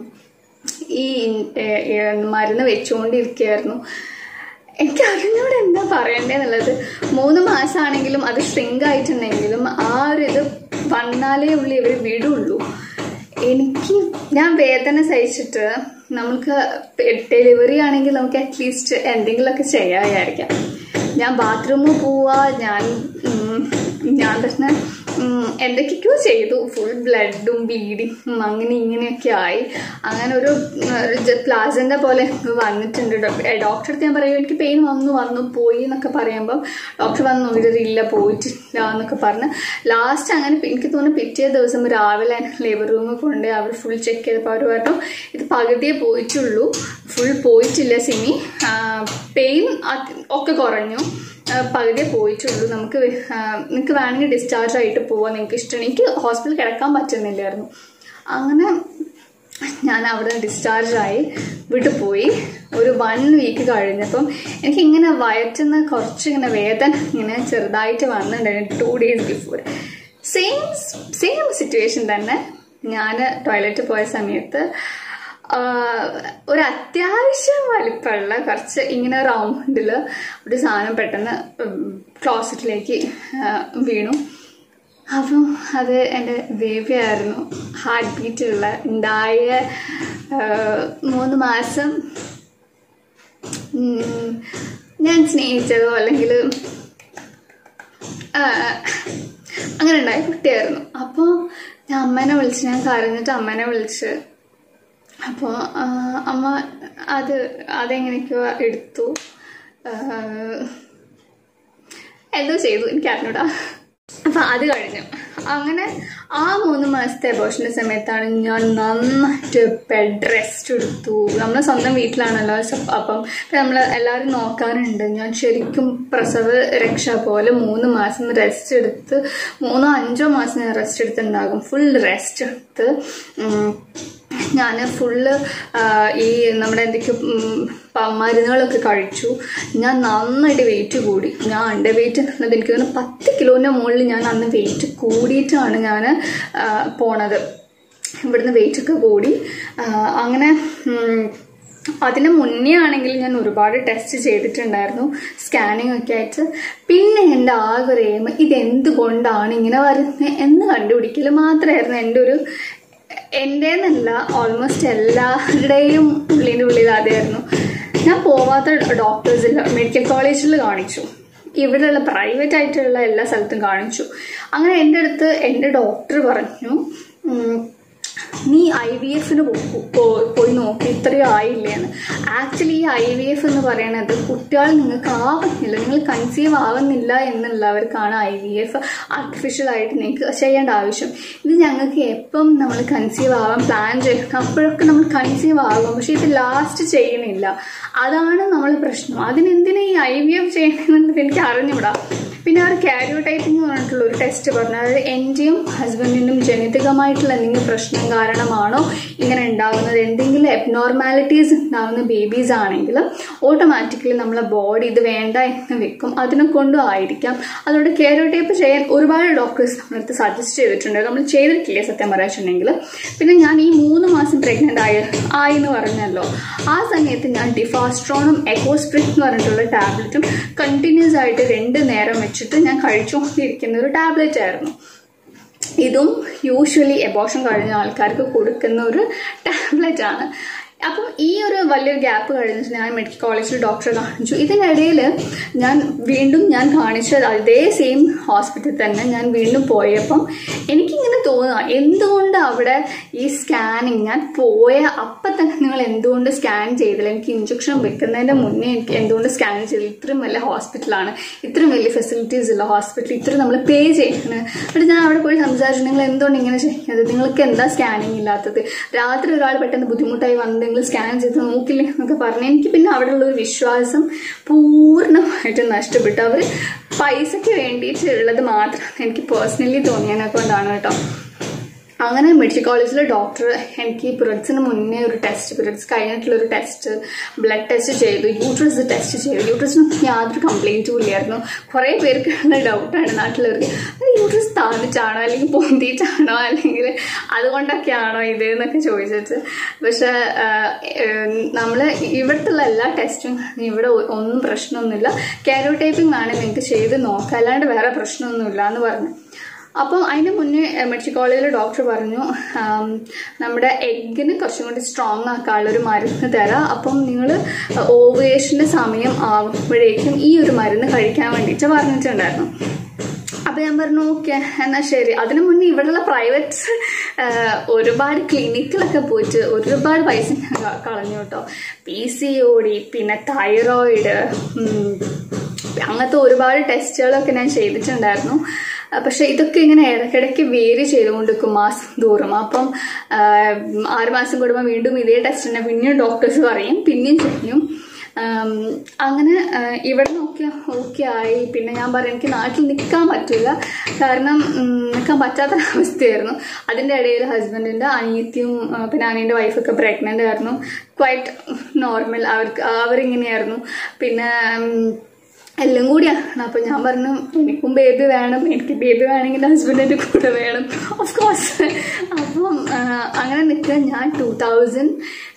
ഈ ഏ, ഏ, മരുന്ന് വെച്ചുകൊണ്ടിരിക്കുകയായിരുന്നു എനിക്ക് അറിഞ്ഞൂടെ എന്താ പറയണ്ടേന്നുള്ളത് മൂന്ന് മാസമാണെങ്കിലും അത് ഷ്രിങ്ക് ആയിട്ടുണ്ടെങ്കിലും ആ ഒരു ഇത് വന്നാലേ ഉള്ളൂ ഇവർ വിടുള്ളൂ എനിക്ക് ഞാൻ വേദന സഹിച്ചിട്ട് നമുക്ക് ഡെലിവറി ആണെങ്കിൽ നമുക്ക് അറ്റ്ലീസ്റ്റ് എന്തെങ്കിലുമൊക്കെ ചെയ്യാമായിരിക്കാം ഞാൻ ബാത്റൂമിൽ പോവാ ഞാൻ ഉം, ഞാൻ തന്നെ ഉം, എന്തൊക്കെയൊക്കെയോ ചെയ്തു ഫുൾ ബ്ലഡും ബ്ലീഡിങ്ങും അങ്ങനെ ഇങ്ങനെയൊക്കെ ആയി അങ്ങനെ ഒരു പ്ലാസിൻ്റെ പോലെ വന്നിട്ടുണ്ട് ഡോക്ടർ അടുത്ത് ഞാൻ പറയും എനിക്ക് പെയിൻ വന്നു വന്നു പോയി എന്നൊക്കെ പറയുമ്പം ഡോക്ടർ വന്നു നോക്കിയിട്ട് പോയിട്ടില്ല എന്നൊക്കെ പറഞ്ഞ് ലാസ്റ്റ് അങ്ങനെ എനിക്ക് തോന്നുന്നു പിറ്റേ ദിവസം രാവിലെ ലേബർ റൂമിൽ കൊണ്ട് അവർ ഫുൾ ചെക്ക് ചെയ്തപ്പോൾ അവർ പറഞ്ഞു ഇത് പകുതിയേ പോയിട്ടുള്ളൂ ഫുൾ പോയിട്ടില്ല സിനി പെയിൻ ഒക്കെ കുറഞ്ഞു ആ, പകുതിയെ പോയിട്ടുള്ളൂ നമുക്ക് വേ- ആ, നിങ്ങൾക്ക് വേണമെങ്കിൽ ഡിസ്ചാർജ് ആയിട്ട് പോവാൻ നിങ്ങൾക്ക് ഇഷ്ടമാണ് എനിക്ക് ഹോസ്പിറ്റലിൽ കിടക്കാൻ പറ്റുന്നില്ലായിരുന്നു അങ്ങനെ ഞാൻ അവിടെ ഡിസ്ചാർജ് ആയി വീട്ടിൽ പോയി ഒരു വൺ വീക്ക് കഴിഞ്ഞപ്പം എനിക്ക് ഇങ്ങനെ വയറ്റുന്ന കുറച്ച് ഇങ്ങനെ വേദന ഇങ്ങനെ ചെറുതായിട്ട് വന്നിട്ടുണ്ടായിരുന്നു two days before same same situation തന്നെ ഞാൻ ടോയ്ലറ്റിൽ പോയ സമയത്ത് ആഹ് ഒരു അത്യാവശ്യം വലിപ്പമുള്ള കുറച്ച് ഇങ്ങനെ റൗണ്ടിൽ ഒരു സാധനം പെട്ടെന്ന് ക്ലോസറ്റിലേക്ക് വീണു അപ്പം അത് എൻ്റെ ബേബി ആയിരുന്നു ഹാർട്ട് ബീറ്റുള്ള ഉണ്ടായ ആഹ് മൂന്ന് മാസം ഉം, ഞാൻ സ്നേഹിച്ചതോ അല്ലെങ്കിൽ അങ്ങനെ ഉണ്ടായ കുട്ടിയായിരുന്നു അപ്പോൾ ഞാൻ അമ്മേനെ വിളിച്ച് ഞാൻ കരഞ്ഞിട്ട് അമ്മേനെ വിളിച്ച് അപ്പോൾ അമ്മ അത് അതെങ്ങനെയൊക്കെയോ എടുത്തു ആ, എന്തോ ചെയ്തു എനിക്ക് അറിഞ്ഞൂടാ അപ്പം അത് കഴിഞ്ഞു അങ്ങനെ ആ മൂന്ന് മാസത്തെ അബോഷൻ്റെ സമയത്താണ് ഞാൻ നന്നായിട്ട് ബെഡ് റെസ്റ്റ് എടുത്തു നമ്മളെ സ്വന്തം വീട്ടിലാണല്ലോ സ- അപ്പം നമ്മൾ എല്ലാവരും നോക്കാറുണ്ട് ഞാൻ ശരിക്കും പ്രസവ രക്ഷ പോലെ മൂന്ന് മാസം റെസ്റ്റ് എടുത്ത് മൂന്നോ അഞ്ചോ മാസം ഞാൻ റെസ്റ്റ് എടുത്തിട്ടുണ്ടാകും ഫുൾ റെസ്റ്റ് എടുത്ത് ഉം, ഞാൻ ഫുള്ള് ഈ നമ്മുടെ എന്തൊക്കെ ഉം, പ- മരുന്നുകളൊക്കെ കഴിച്ചു ഞാൻ നന്നായിട്ട് വെയിറ്റ് കൂടി ഞാൻ അണ്ടർ വെയിറ്റ് എന്നുള്ളത് എനിക്ക് തോന്നുന്നു പത്ത് കിലോൻ്റെ മുകളിൽ ഞാൻ അന്ന് വെയിറ്റ് കൂടിയിട്ടാണ് ഞാൻ പോണത് ഇവിടുന്ന് വെയിറ്റ് ഒക്കെ കൂടി ആ, അങ്ങനെ ഉം, അതിന് മുന്നേ ആണെങ്കിൽ ഞാൻ ഒരുപാട് ടെസ്റ്റ് ചെയ്തിട്ടുണ്ടായിരുന്നു സ്കാനിങ് ഒക്കെ ആയിട്ട് പിന്നെ എൻ്റെ ആകെ ഒരു എയിം ഇതെന്തുകൊണ്ടാണ് ഇങ്ങനെ വരുന്നത് എന്ന് കണ്ടുപിടിക്കൽ മാത്രമായിരുന്നു എൻ്റെ ഒരു എൻ്റെന്നല്ല ഓൾമോസ്റ്റ് എല്ലാവരുടെയും ഉള്ളിൻ്റെ ഉള്ളിൽ അതായിരുന്നു ഞാൻ പോവാത്ത ഡോക്ടേഴ്സിൽ മെഡിക്കൽ കോളേജിൽ കാണിച്ചു ഇവിടെയുള്ള പ്രൈവറ്റ് ആയിട്ടുള്ള എല്ലാ സ്ഥലത്തും കാണിച്ചു അങ്ങനെ എൻ്റെ അടുത്ത് എൻ്റെ ഡോക്ടർ പറഞ്ഞു ഉം, നീ ഐ വി എഫിന് പോയി നോക്കി ഇത്രയും ആയില്ലേന്ന് ആക്ച്വലി ഈ ഐ വി എഫ് എന്ന് പറയുന്നത് കുട്ടികൾ നിങ്ങൾക്ക് ആവുന്നില്ല നിങ്ങൾ കൺസീവ് ആവുന്നില്ല എന്നുള്ളവർക്കാണ് ഐ വി എഫ് ആർട്ടിഫിഷ്യൽ ആയിട്ട് നിങ്ങൾക്ക് ചെയ്യേണ്ട ആവശ്യം ഇത് ഞങ്ങൾക്ക് എപ്പം നമ്മൾ കൺസീവ് ആവാൻ പ്ലാൻ ചെയ്യണം അപ്പോഴൊക്കെ നമ്മൾ കൺസീവ് ആകും പക്ഷെ ഇത് ലാസ്റ്റ് ചെയ്യുന്നില്ല അതാണ് നമ്മൾ പ്രശ്നം അതിനെന്തിനാ ഈ ഐ വി എഫ് ചെയ്യണമെന്നുള്ളത് എനിക്ക് അറിഞ്ഞുകൂടാ പിന്നെ അവർ കാരിയോടൈപ്പിംഗ് എന്ന് പറഞ്ഞിട്ടുള്ള ഒരു ടെസ്റ്റ് പറഞ്ഞു അതായത് എൻ്റെയും ഹസ്ബൻഡിനും ജനിതകമായിട്ടുള്ള എന്തെങ്കിലും പ്രശ്നം കാരണമാണോ ഇങ്ങനെ ഉണ്ടാകുന്നത് എന്തെങ്കിലും എബ്നോർമാലിറ്റീസ് ഉണ്ടാകുന്ന ബേബീസ് ആണെങ്കിൽ ഓട്ടോമാറ്റിക്കലി നമ്മളെ ബോഡി ഇത് വേണ്ട എന്ന് വെക്കും അതിനെ കൊണ്ടും ആയിരിക്കാം അതുകൊണ്ട് കാരിയോടൈപ്പ് ചെയ്യാൻ ഒരുപാട് ഡോക്ടേഴ്സ് നമ്മളടുത്ത് സജസ്റ്റ് ചെയ്തിട്ടുണ്ട് നമ്മൾ ചെയ്തിട്ടില്ലേ സത്യം പറയാച്ചിട്ടുണ്ടെങ്കിൽ പിന്നെ ഞാൻ ഈ മൂന്ന് മാസം പ്രഗ്നൻ്റ് ആയ ആയി എന്ന് പറഞ്ഞല്ലോ ആ സമയത്ത് ഞാൻ ഡിഫാസ്ട്രോണും എക്കോസ്പ്രിൻ എന്ന് പറഞ്ഞിട്ടുള്ള ടാബ്ലറ്റും കണ്ടിന്യൂസ് ആയിട്ട് രണ്ട് നേരം വെച്ചിട്ട് ഞാൻ കഴിച്ചുകൊണ്ടിരിക്കുന്ന ഒരു ടാബ്ലറ്റ് ആയിരുന്നു ഇതും യൂഷ്വലി എബോഷൻ കഴിഞ്ഞ ആൾക്കാർക്ക് കൊടുക്കുന്ന ഒരു ടാബ്ലറ്റ് ആണ് അപ്പം ഈ ഒരു വലിയൊരു ഗ്യാപ്പ് കഴിഞ്ഞിട്ട് ഞാൻ മെഡിക്കൽ കോളേജിൽ ഡോക്ടറെ കാണിച്ചു ഇതിനിടയിൽ ഞാൻ വീണ്ടും ഞാൻ കാണിച്ച അതേ സെയിം ഹോസ്പിറ്റലിൽ തന്നെ ഞാൻ വീണ്ടും പോയപ്പം എനിക്കിങ്ങനെ തോന്നുക എന്തുകൊണ്ട് അവിടെ ഈ സ്കാനിങ് ഞാൻ പോയ അപ്പം തന്നെ നിങ്ങൾ എന്തുകൊണ്ട് സ്കാൻ ചെയ്തില്ല എനിക്ക് ഇഞ്ചക്ഷൻ വെക്കുന്നതിൻ്റെ മുന്നേ എനിക്ക് എന്തുകൊണ്ട് സ്കാൻ ചെയ്തില്ല ഇത്രയും വലിയ ഹോസ്പിറ്റലാണ് ഇത്രയും വലിയ ഫെസിലിറ്റീസ് ഉള്ള ഹോസ്പിറ്റൽ ഇത്രയും നമ്മൾ പേ ചെയ്യണം എന്നിട്ട് ഞാൻ അവിടെ പോയി സംസാരിച്ചു നിങ്ങൾ എന്തുകൊണ്ട് ഇങ്ങനെ ചെയ്യുന്നത് നിങ്ങൾക്ക് എന്താ സ്കാനിങ് ഇല്ലാത്തത് രാത്രി ഒരാൾ പെട്ടെന്ന് ബുദ്ധിമുട്ടായി വന്ന് നിങ്ങൾ സ്കാൻ ചെയ്ത് നോക്കില്ല എന്നൊക്കെ പറഞ്ഞ് എനിക്ക് പിന്നെ അവിടെയുള്ള ഒരു വിശ്വാസം പൂർണ്ണമായിട്ട് നഷ്ടപ്പെട്ടു അവർ പൈസയ്ക്ക് വേണ്ടിയിട്ടുള്ളത് മാത്രം എനിക്ക് പേഴ്സണലി തോന്നിയതിനെ കൊണ്ടാണ് കേട്ടോ അങ്ങനെ മെഡിക്കൽ കോളേജിലെ ഡോക്ടർ എനിക്ക് പിറിയഡ്സിന് മുന്നേ ഒരു ടെസ്റ്റ് പിറിയഡ്സ് കഴിഞ്ഞിട്ടുള്ള ഒരു ടെസ്റ്റ് ബ്ലഡ് ടെസ്റ്റ് ചെയ്തു യൂട്രസ് ടെസ്റ്റ് ചെയ്തു യൂട്രസിന് യാതൊരു കംപ്ലൈൻറ്റും ഇല്ലായിരുന്നു കുറേ പേർക്കുള്ള ഡൗട്ടാണ് നാട്ടിലവർക്ക് അത് യൂട്രസ് താന്നിട്ടാണോ അല്ലെങ്കിൽ പൊന്തിയിട്ടാണോ അല്ലെങ്കിൽ അതുകൊണ്ടൊക്കെയാണോ ഇത് എന്നൊക്കെ ചോദിച്ചിട്ട് പക്ഷെ നമ്മൾ ഇവിടുത്തെ എല്ലാ ടെസ്റ്റും ഇവിടെ ഒ- ഒന്നും പ്രശ്നമൊന്നുമില്ല കാരോടൈപ്പിംഗ് ആണ് നിങ്ങൾക്ക് ചെയ്ത് നോക്കാം അല്ലാണ്ട് വേറെ പ്രശ്നമൊന്നുമില്ല എന്ന് പറഞ്ഞു അപ്പം അതിന് മുന്നേ എഹ്, മെഡിക്കൽ കോളേജിലെ ഡോക്ടർ പറഞ്ഞു ആം, നമ്മുടെ എഗ്ഗിന് കുറച്ചും കൂടി സ്ട്രോങ് ആക്കാനുള്ള ഒരു മരുന്ന് തരാം അപ്പം നിങ്ങൾ ഓവുലേഷൻ്റെ സമയം ആകുമ്പോഴേക്കും ഈ ഒരു മരുന്ന് കഴിക്കാൻ വേണ്ടിയിട്ട് പറഞ്ഞിട്ടുണ്ടായിരുന്നു അപ്പം ഞാൻ പറഞ്ഞു ഓക്കെ എന്നാൽ ശരി അതിനു മുന്നേ ഇവിടെയുള്ള പ്രൈവറ്റ് ഒരുപാട് ക്ലിനിക്കിലൊക്കെ പോയിട്ട് ഒരുപാട് പൈസ ഞാൻ ക- കളഞ്ഞു കേട്ടോ പി സി ഒ ഡി പിന്നെ തൈറോയിഡ് അങ്ങനത്തെ ഒരുപാട് ടെസ്റ്റുകളൊക്കെ ഞാൻ ചെയ്തിട്ടുണ്ടായിരുന്നു ആ, പക്ഷെ ഇതൊക്കെ ഇങ്ങനെ ഇടയ്ക്കിടയ്ക്ക് വേരി ചെയ്തുകൊണ്ടിരിക്കും മാസം തോറും അപ്പം ആ, ആറ് മാസം കൂടുമ്പോൾ വീണ്ടും ഇതേ ടെസ്റ്റ് തന്നെ പിന്നെയും ഡോക്ടേഴ്സ് പറയും പിന്നെയും ചെയ്യും ആം, അങ്ങനെ ആ, ഇവിടെ നോക്കിയ ഓക്കെ ആയി പിന്നെ ഞാൻ പറയും എനിക്ക് നാട്ടിൽ നിൽക്കാൻ പറ്റില്ല കാരണം ഉം, നിൽക്കാൻ പറ്റാത്ത അവസ്ഥയായിരുന്നു അതിൻ്റെ ഇടയിൽ ഹസ്ബൻഡിൻ്റെ അനിയത്തിയും ആ, പിന്നെ അനിയൻ്റെ വൈഫൊക്കെ പ്രഗ്നൻ്റ് ആയിരുന്നു ക്വൈറ്റ് നോർമൽ അവർക്ക് അവരിങ്ങനെയായിരുന്നു പിന്നെ ഉം, എല്ലാം കൂടിയാണ് അപ്പം ഞാൻ പറഞ്ഞു എനിക്കും ബേബി വേണം എനിക്ക് ബേബി വേണമെങ്കിൽ ഹസ്ബൻഡിൻ്റെ കൂടെ വേണം ഓഫ് കോഴ്സ് അപ്പം ആ, അങ്ങനെ നിൽക്കുക ഞാൻ two thousand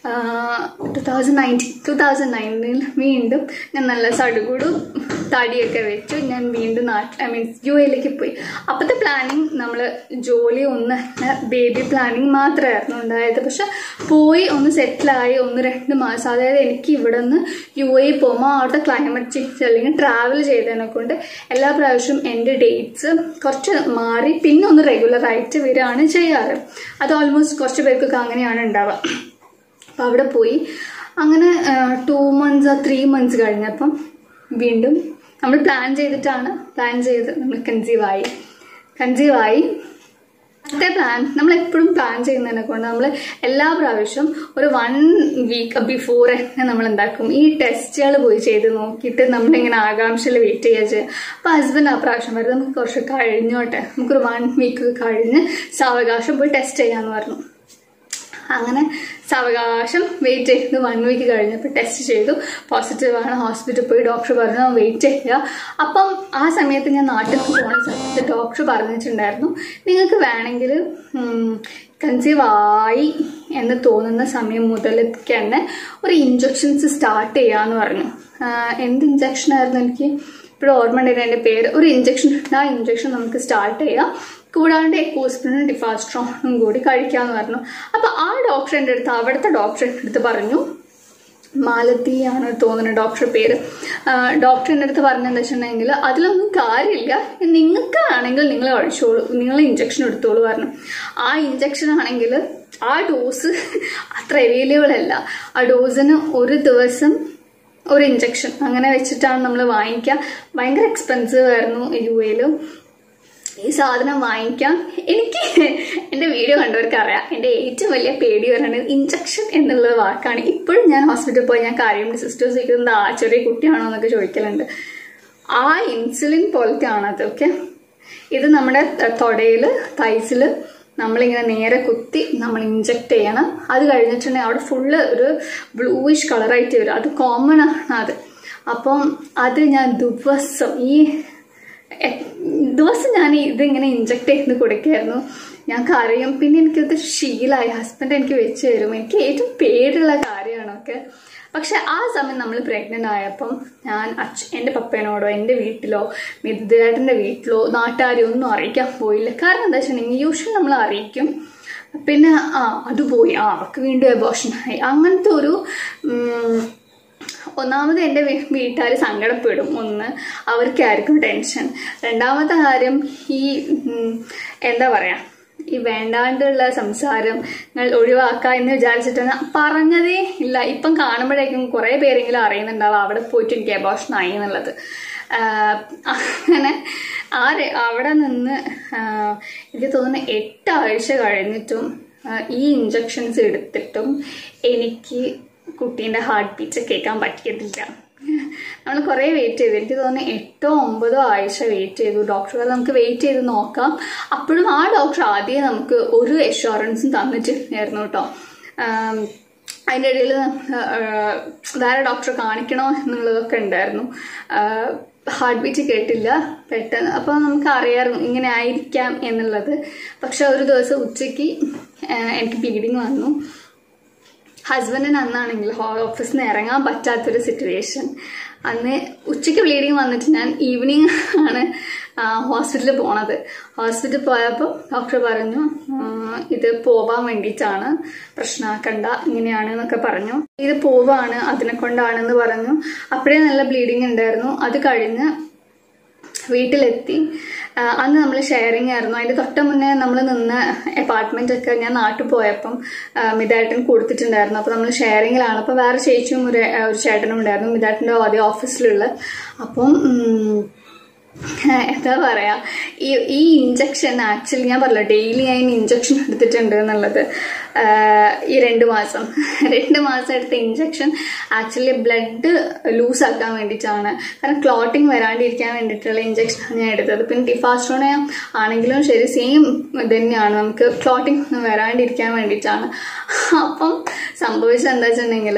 two thousand nineteen two thousand നയൻറ്റീനിൽ വീണ്ടും ഞാൻ നല്ല സടുകൂടും തടിയൊക്കെ വെച്ചു ഞാൻ വീണ്ടും നാട്ടിൽ ഐ മീൻസ് യു എയിലേക്ക് പോയി അപ്പോഴത്തെ പ്ലാനിങ് നമ്മൾ ജോലി ഒന്ന് ബേബി പ്ലാനിങ് മാത്രമായിരുന്നു ഉണ്ടായത് പക്ഷെ പോയി ഒന്ന് സെറ്റിലായി ഒന്ന് രണ്ട് മാസം അതായത് എനിക്ക് ഇവിടെ നിന്ന് യു എ പോകുമ്പോൾ അവിടുത്തെ ക്ലൈമറ്റ് ചേഞ്ച് അല്ലെങ്കിൽ ട്രാവൽ ചെയ്തതിനെ കൊണ്ട് എല്ലാ പ്രാവശ്യവും എൻ്റെ ഡേറ്റ്സ് കുറച്ച് മാറി പിന്നെ ഒന്ന് റെഗുലറായിട്ട് വരികയാണ് ചെയ്യാറ് അത് ഓൾമോസ്റ്റ് കുറച്ച് പേർക്കൊക്കെ അങ്ങനെയാണ് ഉണ്ടാവുക അപ്പോൾ അവിടെ പോയി അങ്ങനെ ടു മന്ത്സ് ത്രീ മന്ത്സ് കഴിഞ്ഞപ്പം വീണ്ടും നമ്മൾ പ്ലാൻ ചെയ്തിട്ടാണ് പ്ലാൻ ചെയ്ത് നമ്മൾ കൺസീവ് ആയി കൺസീവ് ആയി അടുത്ത പ്ലാൻ നമ്മൾ എപ്പോഴും പ്ലാൻ ചെയ്യുന്നതിനെ കൊണ്ട് നമ്മൾ എല്ലാ പ്രാവശ്യവും ഒരു വൺ വീക്ക് ബിഫോർ തന്നെ നമ്മൾ എന്താക്കും ഈ ടെസ്റ്റുകൾ പോയി ചെയ്ത് നോക്കിയിട്ട് നമ്മളിങ്ങനെ ആകാംക്ഷയിൽ വെയിറ്റ് ചെയ്യുക ചെയ്യുക അപ്പോൾ ഹസ്ബൻഡ് ആ പ്രാവശ്യം വരും നമുക്ക് കുറച്ച് കഴിഞ്ഞോട്ടെ നമുക്കൊരു വൺ വീക്ക് കഴിഞ്ഞ് സാവകാശം പോയി ടെസ്റ്റ് ചെയ്യാമെന്ന് പറഞ്ഞു അങ്ങനെ സാവകാശം വെയിറ്റ് ചെയ്ത് വൺ വീക്ക് കഴിഞ്ഞപ്പോൾ ടെസ്റ്റ് ചെയ്തു പോസിറ്റീവ് ആണ് ഹോസ്പിറ്റലിൽ പോയി ഡോക്ടർ പറഞ്ഞു വെയിറ്റ് ചെയ്യുക അപ്പം ആ സമയത്ത് ഞാൻ നാട്ടിൽ പോണ സമയത്ത് ഡോക്ടർ പറഞ്ഞിട്ടുണ്ടായിരുന്നു നിങ്ങൾക്ക് വേണമെങ്കിൽ കൺസീവ് ആയി എന്ന് തോന്നുന്ന സമയം മുതലേക്ക് തന്നെ ഒരു ഇഞ്ചക്ഷൻസ് സ്റ്റാർട്ട് ചെയ്യാന്ന് പറഞ്ഞു ആഹ് എന്ത് ഇഞ്ചക്ഷൻ ആയിരുന്നു എനിക്ക് ഇപ്പോഴും ഓർമ്മ ഉണ്ടായിരുന്നു എൻ്റെ പേര് ഒരു ഇഞ്ചക്ഷൻ ഉണ്ട് ആ ഇഞ്ചക്ഷൻ നമുക്ക് സ്റ്റാർട്ട് ചെയ്യാം കൂടാണ്ട് എക്കോസ്പിനും ഡിഫാസ്ട്രോണും കൂടി കഴിക്കാമെന്ന് പറഞ്ഞു അപ്പോൾ ആ ഡോക്ടർ എൻ്റെ അടുത്ത് അവിടുത്തെ ഡോക്ടർ എൻ്റെ അടുത്ത് പറഞ്ഞു മാലതി ആണ് തോന്നുന്നത് ഡോക്ടർ പേര് ഡോക്ടർ എൻ്റെ അടുത്ത് പറഞ്ഞെന്ന് വെച്ചിട്ടുണ്ടെങ്കിൽ അതിലൊന്നും കാര്യമില്ല നിങ്ങൾക്ക് ആണെങ്കിൽ നിങ്ങൾ കഴിച്ചോളൂ നിങ്ങൾ ഇഞ്ചക്ഷൻ എടുത്തോളൂ പറഞ്ഞു ആ ഇഞ്ചക്ഷൻ ആണെങ്കിൽ ആ ഡോസ് അത്ര അവൈലബിൾ അല്ല ആ ഡോസിന് ഒരു ദിവസം ഒരു ഇഞ്ചക്ഷൻ അങ്ങനെ വെച്ചിട്ടാണ് നമ്മൾ വാങ്ങിക്കുക ഭയങ്കര എക്സ്പെൻസീവ് ആയിരുന്നു യു എയിൽ ഈ സാധനം വാങ്ങിക്കാം എനിക്ക് എൻ്റെ വീഡിയോ കണ്ടവർക്ക് അറിയാം എൻ്റെ ഏറ്റവും വലിയ പേടി പറയുന്നത് ഇഞ്ചക്ഷൻ എന്നുള്ള വാക്കാണ് ഇപ്പോഴും ഞാൻ ഹോസ്പിറ്റലിൽ പോയി ഞാൻ കാര്യം സിസ്റ്റേഴ്സ് ചോദിക്കുന്നത് ആ ചെറിയ കുട്ടിയാണോ എന്നൊക്കെ ചോദിക്കലുണ്ട് ആ ഇൻസുലിൻ പോലത്തെ ആണത് ഓക്കെ ഇത് നമ്മുടെ തൊടയിൽ തൈസിൽ നമ്മളിങ്ങനെ നേരെ കുത്തി നമ്മൾ ഇഞ്ചക്ട് ചെയ്യണം അത് കഴിഞ്ഞിട്ടുണ്ടെങ്കിൽ അവിടെ ഫുള്ള് ഒരു ബ്ലൂയിഷ് കളറായിട്ട് വരും അത് കോമൺ ആണ് അത് അപ്പം അത് ഞാൻ ദിവസം ഈ എ- ദിവസം ഞാൻ ഇതിങ്ങനെ ഇഞ്ചക്ട് ചെയ്ത് കൊടുക്കായിരുന്നു ഞാൻ കരയും പിന്നെ എനിക്കത് ശീലമായി ഹസ്ബൻഡ് എനിക്ക് വെച്ച് തരും എനിക്ക് ഏറ്റവും പേരുള്ള കാര്യമാണൊക്കെ പക്ഷെ ആ സമയം നമ്മൾ പ്രഗ്നൻ്റ് ആയപ്പം ഞാൻ അച്ഛ എൻ്റെ പപ്പേനോടോ എൻ്റെ വീട്ടിലോ മിഥുദേട്ടൻ്റെ വീട്ടിലോ നാട്ടുകാരെ ഒന്നും അറിയിക്കാൻ പോയില്ല കാരണം എന്താ വെച്ചിട്ടുണ്ടെങ്കിൽ യൂഷ്വൽ നമ്മൾ അറിയിക്കും പിന്നെ ആ അത് പോയി ആ അവർക്ക് വീണ്ടും എബോഷനായി അങ്ങനത്തെ ഒരു ഉം, ഒന്നാമത് എൻ്റെ വീട്ടുകാർ സങ്കടപ്പെടും ഒന്ന് അവർക്കായിരിക്കും ടെൻഷൻ രണ്ടാമത്തെ കാര്യം ഈ ഉം, എന്താ പറയാ ഈ വേണ്ടാണ്ടുള്ള സംസാരം നിങ്ങൾ ഒഴിവാക്കുക എന്ന് വിചാരിച്ചിട്ട് പറഞ്ഞതേ ഇല്ല ഇപ്പം കാണുമ്പോഴേക്കും കുറേ പേരെങ്കിലും അറിയുന്നുണ്ടാവും അവിടെ പോയിട്ട് എനിക്ക് അബോഷൻ ആയി എന്നുള്ളത് ആഹ് അങ്ങനെ ആ രെ- അവിടെ നിന്ന് ആഹ് എനിക്ക് തോന്നുന്നു എട്ട് ആഴ്ച കഴിഞ്ഞിട്ടും ആഹ് ഈ ഇഞ്ചക്ഷൻസ് എടുത്തിട്ടും എനിക്ക് കുട്ടീൻ്റെ ഹാർട്ട് ബീറ്റ് കേൾക്കാൻ പറ്റിയതില്ല നമ്മൾ കുറേ വെയിറ്റ് ചെയ്തു എനിക്ക് തോന്നുന്നു എട്ടോ ഒമ്പതോ ആഴ്ച വെയിറ്റ് ചെയ്തു ഡോക്ടർ പറഞ്ഞു നമുക്ക് വെയിറ്റ് ചെയ്ത് നോക്കാം അപ്പോഴും ആ ഡോക്ടർ ആദ്യം നമുക്ക് ഒരു എഷുറൻസും തന്നിട്ടില്ലായിരുന്നു കേട്ടോ ആം, അതിൻ്റെ ഇടയിൽ വേറെ ഡോക്ടറെ കാണിക്കണോ എന്നുള്ളതൊക്കെ ഉണ്ടായിരുന്നു ഹാർട്ട് ബീറ്റ് കേട്ടില്ല പെട്ടെന്ന് അപ്പോൾ നമുക്ക് അറിയാമായിരുന്നു ഇങ്ങനെ ആയിരിക്കാം എന്നുള്ളത് പക്ഷെ ഒരു ദിവസം ഉച്ചയ്ക്ക് ആ, എനിക്ക് ബ്ലീഡിങ് വന്നു ഹസ്ബൻഡിന് അന്നാണെങ്കിൽ ഓഫീസിൽ നിന്ന് ഇറങ്ങാൻ പറ്റാത്തൊരു സിറ്റുവേഷൻ അന്ന് ഉച്ചയ്ക്ക് ബ്ലീഡിങ് വന്നിട്ട് ഞാൻ ഈവനിങ് ആണ് ഹോസ്പിറ്റലിൽ പോണത് ഹോസ്പിറ്റലിൽ പോയപ്പോൾ ഡോക്ടർ പറഞ്ഞു ആ, ഇത് പോവാൻ വേണ്ടിയിട്ടാണ് പ്രശ്നമാക്കണ്ട ഇങ്ങനെയാണ് എന്നൊക്കെ പറഞ്ഞു ഇത് പോവാണ് അതിനെ കൊണ്ടാണെന്ന് പറഞ്ഞു അപ്പോഴേ നല്ല ബ്ലീഡിങ് ഉണ്ടായിരുന്നു അത് കഴിഞ്ഞ് വീട്ടിലെത്തി ആ, അന്ന് നമ്മൾ ഷെയറിങ് ആയിരുന്നു അതിന്റെ തൊട്ട് മുന്നേ നമ്മൾ നിന്ന അപ്പാർട്ട്മെന്റ് ഒക്കെ ഞാൻ നാട്ടിൽ പോയപ്പം ആ, മിതാട്ടൻ കൊടുത്തിട്ടുണ്ടായിരുന്നു അപ്പോൾ നമ്മൾ ഷെയറിങ്ങിലാണ് അപ്പോൾ വേറെ ചേച്ചിയും ഒരു ഒരു ചേട്ടനും ഉണ്ടായിരുന്നു മിതാട്ടിന്റെ ആദ്യം ഓഫീസിലുള്ള അപ്പം ഉം, എന്താ പറയാ ഈ ഈ ഇഞ്ചക്ഷൻ ആക്ച്വലി ഞാൻ പറഞ്ഞില്ല ഡെയിലി ഞാൻ ഇഞ്ചക്ഷൻ എടുത്തിട്ടുണ്ട് എന്നുള്ളത് ആഹ് ഈ രണ്ട് മാസം രണ്ട് മാസം എടുത്ത ഇഞ്ചക്ഷൻ ആക്ച്വലി ബ്ലഡ് ലൂസ് ആക്കാൻ വേണ്ടിയിട്ടാണ് കാരണം ക്ലോട്ടിങ് വരാണ്ടിരിക്കാൻ വേണ്ടിയിട്ടുള്ള ഇഞ്ചക്ഷനാണ് ഞാൻ എടുത്തത് പിന്നെ ഡിഫാസ്ട്രോണ ആണെങ്കിലും ശരി സെയിം തന്നെയാണ് നമുക്ക് ക്ലോട്ടിങ് ഒന്നും വരാണ്ടിരിക്കാൻ വേണ്ടിയിട്ടാണ് അപ്പം സംഭവിച്ചത് എന്താ വെച്ചിട്ടുണ്ടെങ്കിൽ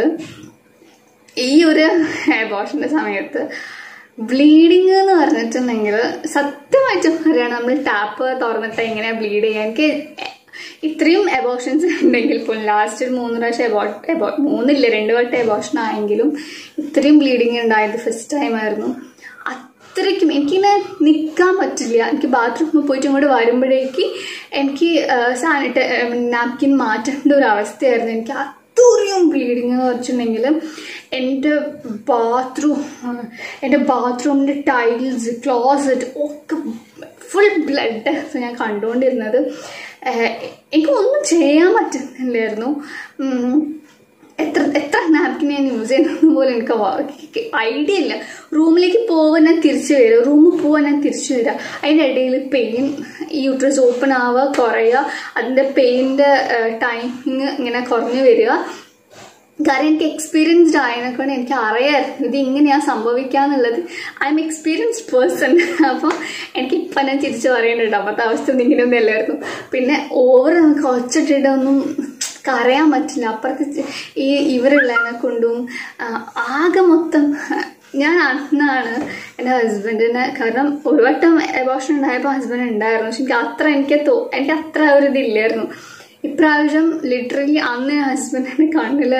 ഈ ഒരു അബോഷന്റെ സമയത്ത് ബ്ലീഡിങ് എന്ന് പറഞ്ഞിട്ടുണ്ടെങ്കിൽ സത്യമായിട്ടും അറിയണം നമ്മൾ ടാപ്പ് തുറന്നിട്ട് എങ്ങനെയാ ബ്ലീഡ് ചെയ്യാൻ എനിക്ക് ഇത്രയും എബോഷൻസ് ഉണ്ടെങ്കിൽ പോലും ലാസ്റ്റ് ഒരു മൂന്ന് പ്രാവശ്യം എബോ എബോ മൂന്നില്ല രണ്ട് വട്ടം എബോഷൻ ആയെങ്കിലും ഇത്രയും ബ്ലീഡിങ് ഉണ്ടായത് ഫസ്റ്റ് ടൈം ആയിരുന്നു അത്രയ്ക്കും എനിക്കിങ്ങനെ നിൽക്കാൻ പറ്റില്ല എനിക്ക് ബാത്റൂമിൽ പോയിട്ട് ഇങ്ങോട്ട് വരുമ്പോഴേക്ക് എനിക്ക് സാനിറ്റ നാപ്കിൻ മാറ്റേണ്ട ഒരു അവസ്ഥയായിരുന്നു എനിക്ക് അത്രയും ബ്ലീഡിങ് എന്ന് വെച്ചിട്ടുണ്ടെങ്കിൽ എൻ്റെ ബാത്റൂം എൻ്റെ ബാത്റൂമിൻ്റെ ടൈൽസ് ക്ലോസറ്റ് ഒക്കെ ഫുൾ ബ്ലഡ് ഞാൻ കണ്ടുകൊണ്ടിരുന്നത് ഏഹ് എനിക്ക് ഒന്നും ചെയ്യാൻ പറ്റുന്നില്ലായിരുന്നു ഉം. എത്ര എത്ര നാപ്കിൻ ഞാൻ യൂസ് ചെയ്യുന്നത് പോലും എനിക്ക് ഐഡിയ ഇല്ല റൂമിലേക്ക് പോവാൻ ഞാൻ തിരിച്ചു വരിക റൂമിൽ പോവാൻ ഞാൻ തിരിച്ചു വരിക അതിൻ്റെ ഇടയിൽ പെയിൻ ഈ യൂട്രസ് ഓപ്പൺ ആവുക കുറയുക അതിൻ്റെ പെയിൻ്റെ ടൈമിങ് ഇങ്ങനെ കുറഞ്ഞു വരിക കാരണം എനിക്ക് എക്സ്പീരിയൻസ്ഡ് ആയതിനെക്കൊണ്ട് എനിക്ക് അറിയാമായിരുന്നു ഇത് ഇങ്ങനെയാ സംഭവിക്കാന്നുള്ളത് ഐ എം എക്സ്പീരിയൻസ്ഡ് പേഴ്സൺ അപ്പോൾ എനിക്ക് ഇപ്പം ഞാൻ തിരിച്ചു പറയേണ്ടത് അപ്പോഴത്തെ അവസ്ഥ ഒന്നും ഇങ്ങനെയൊന്നും അല്ലായിരുന്നു പിന്നെ ഓവർ നമുക്ക് ഒച്ചിട്ടിട്ടൊന്നും കരയാൻ പറ്റില്ല അപ്പുറത്ത് ഈ ഇവരുള്ളതിനെ കൊണ്ടും ആകെ മൊത്തം ഞാൻ അന്നാണ് എൻ്റെ ഹസ്ബൻഡിനെ കാരണം ഒരു വട്ടം എബോഷൻ ഉണ്ടായപ്പോൾ ഹസ്ബൻഡ് ഉണ്ടായിരുന്നു പക്ഷെ എനിക്ക് അത്ര എനിക്ക് തോ എനിക്ക് അത്ര ഒരു ഇതില്ലായിരുന്നു ഇപ്രാവശ്യം ലിറ്ററലി അന്ന് ഹസ്ബൻഡിന്റെ കണ്ണില്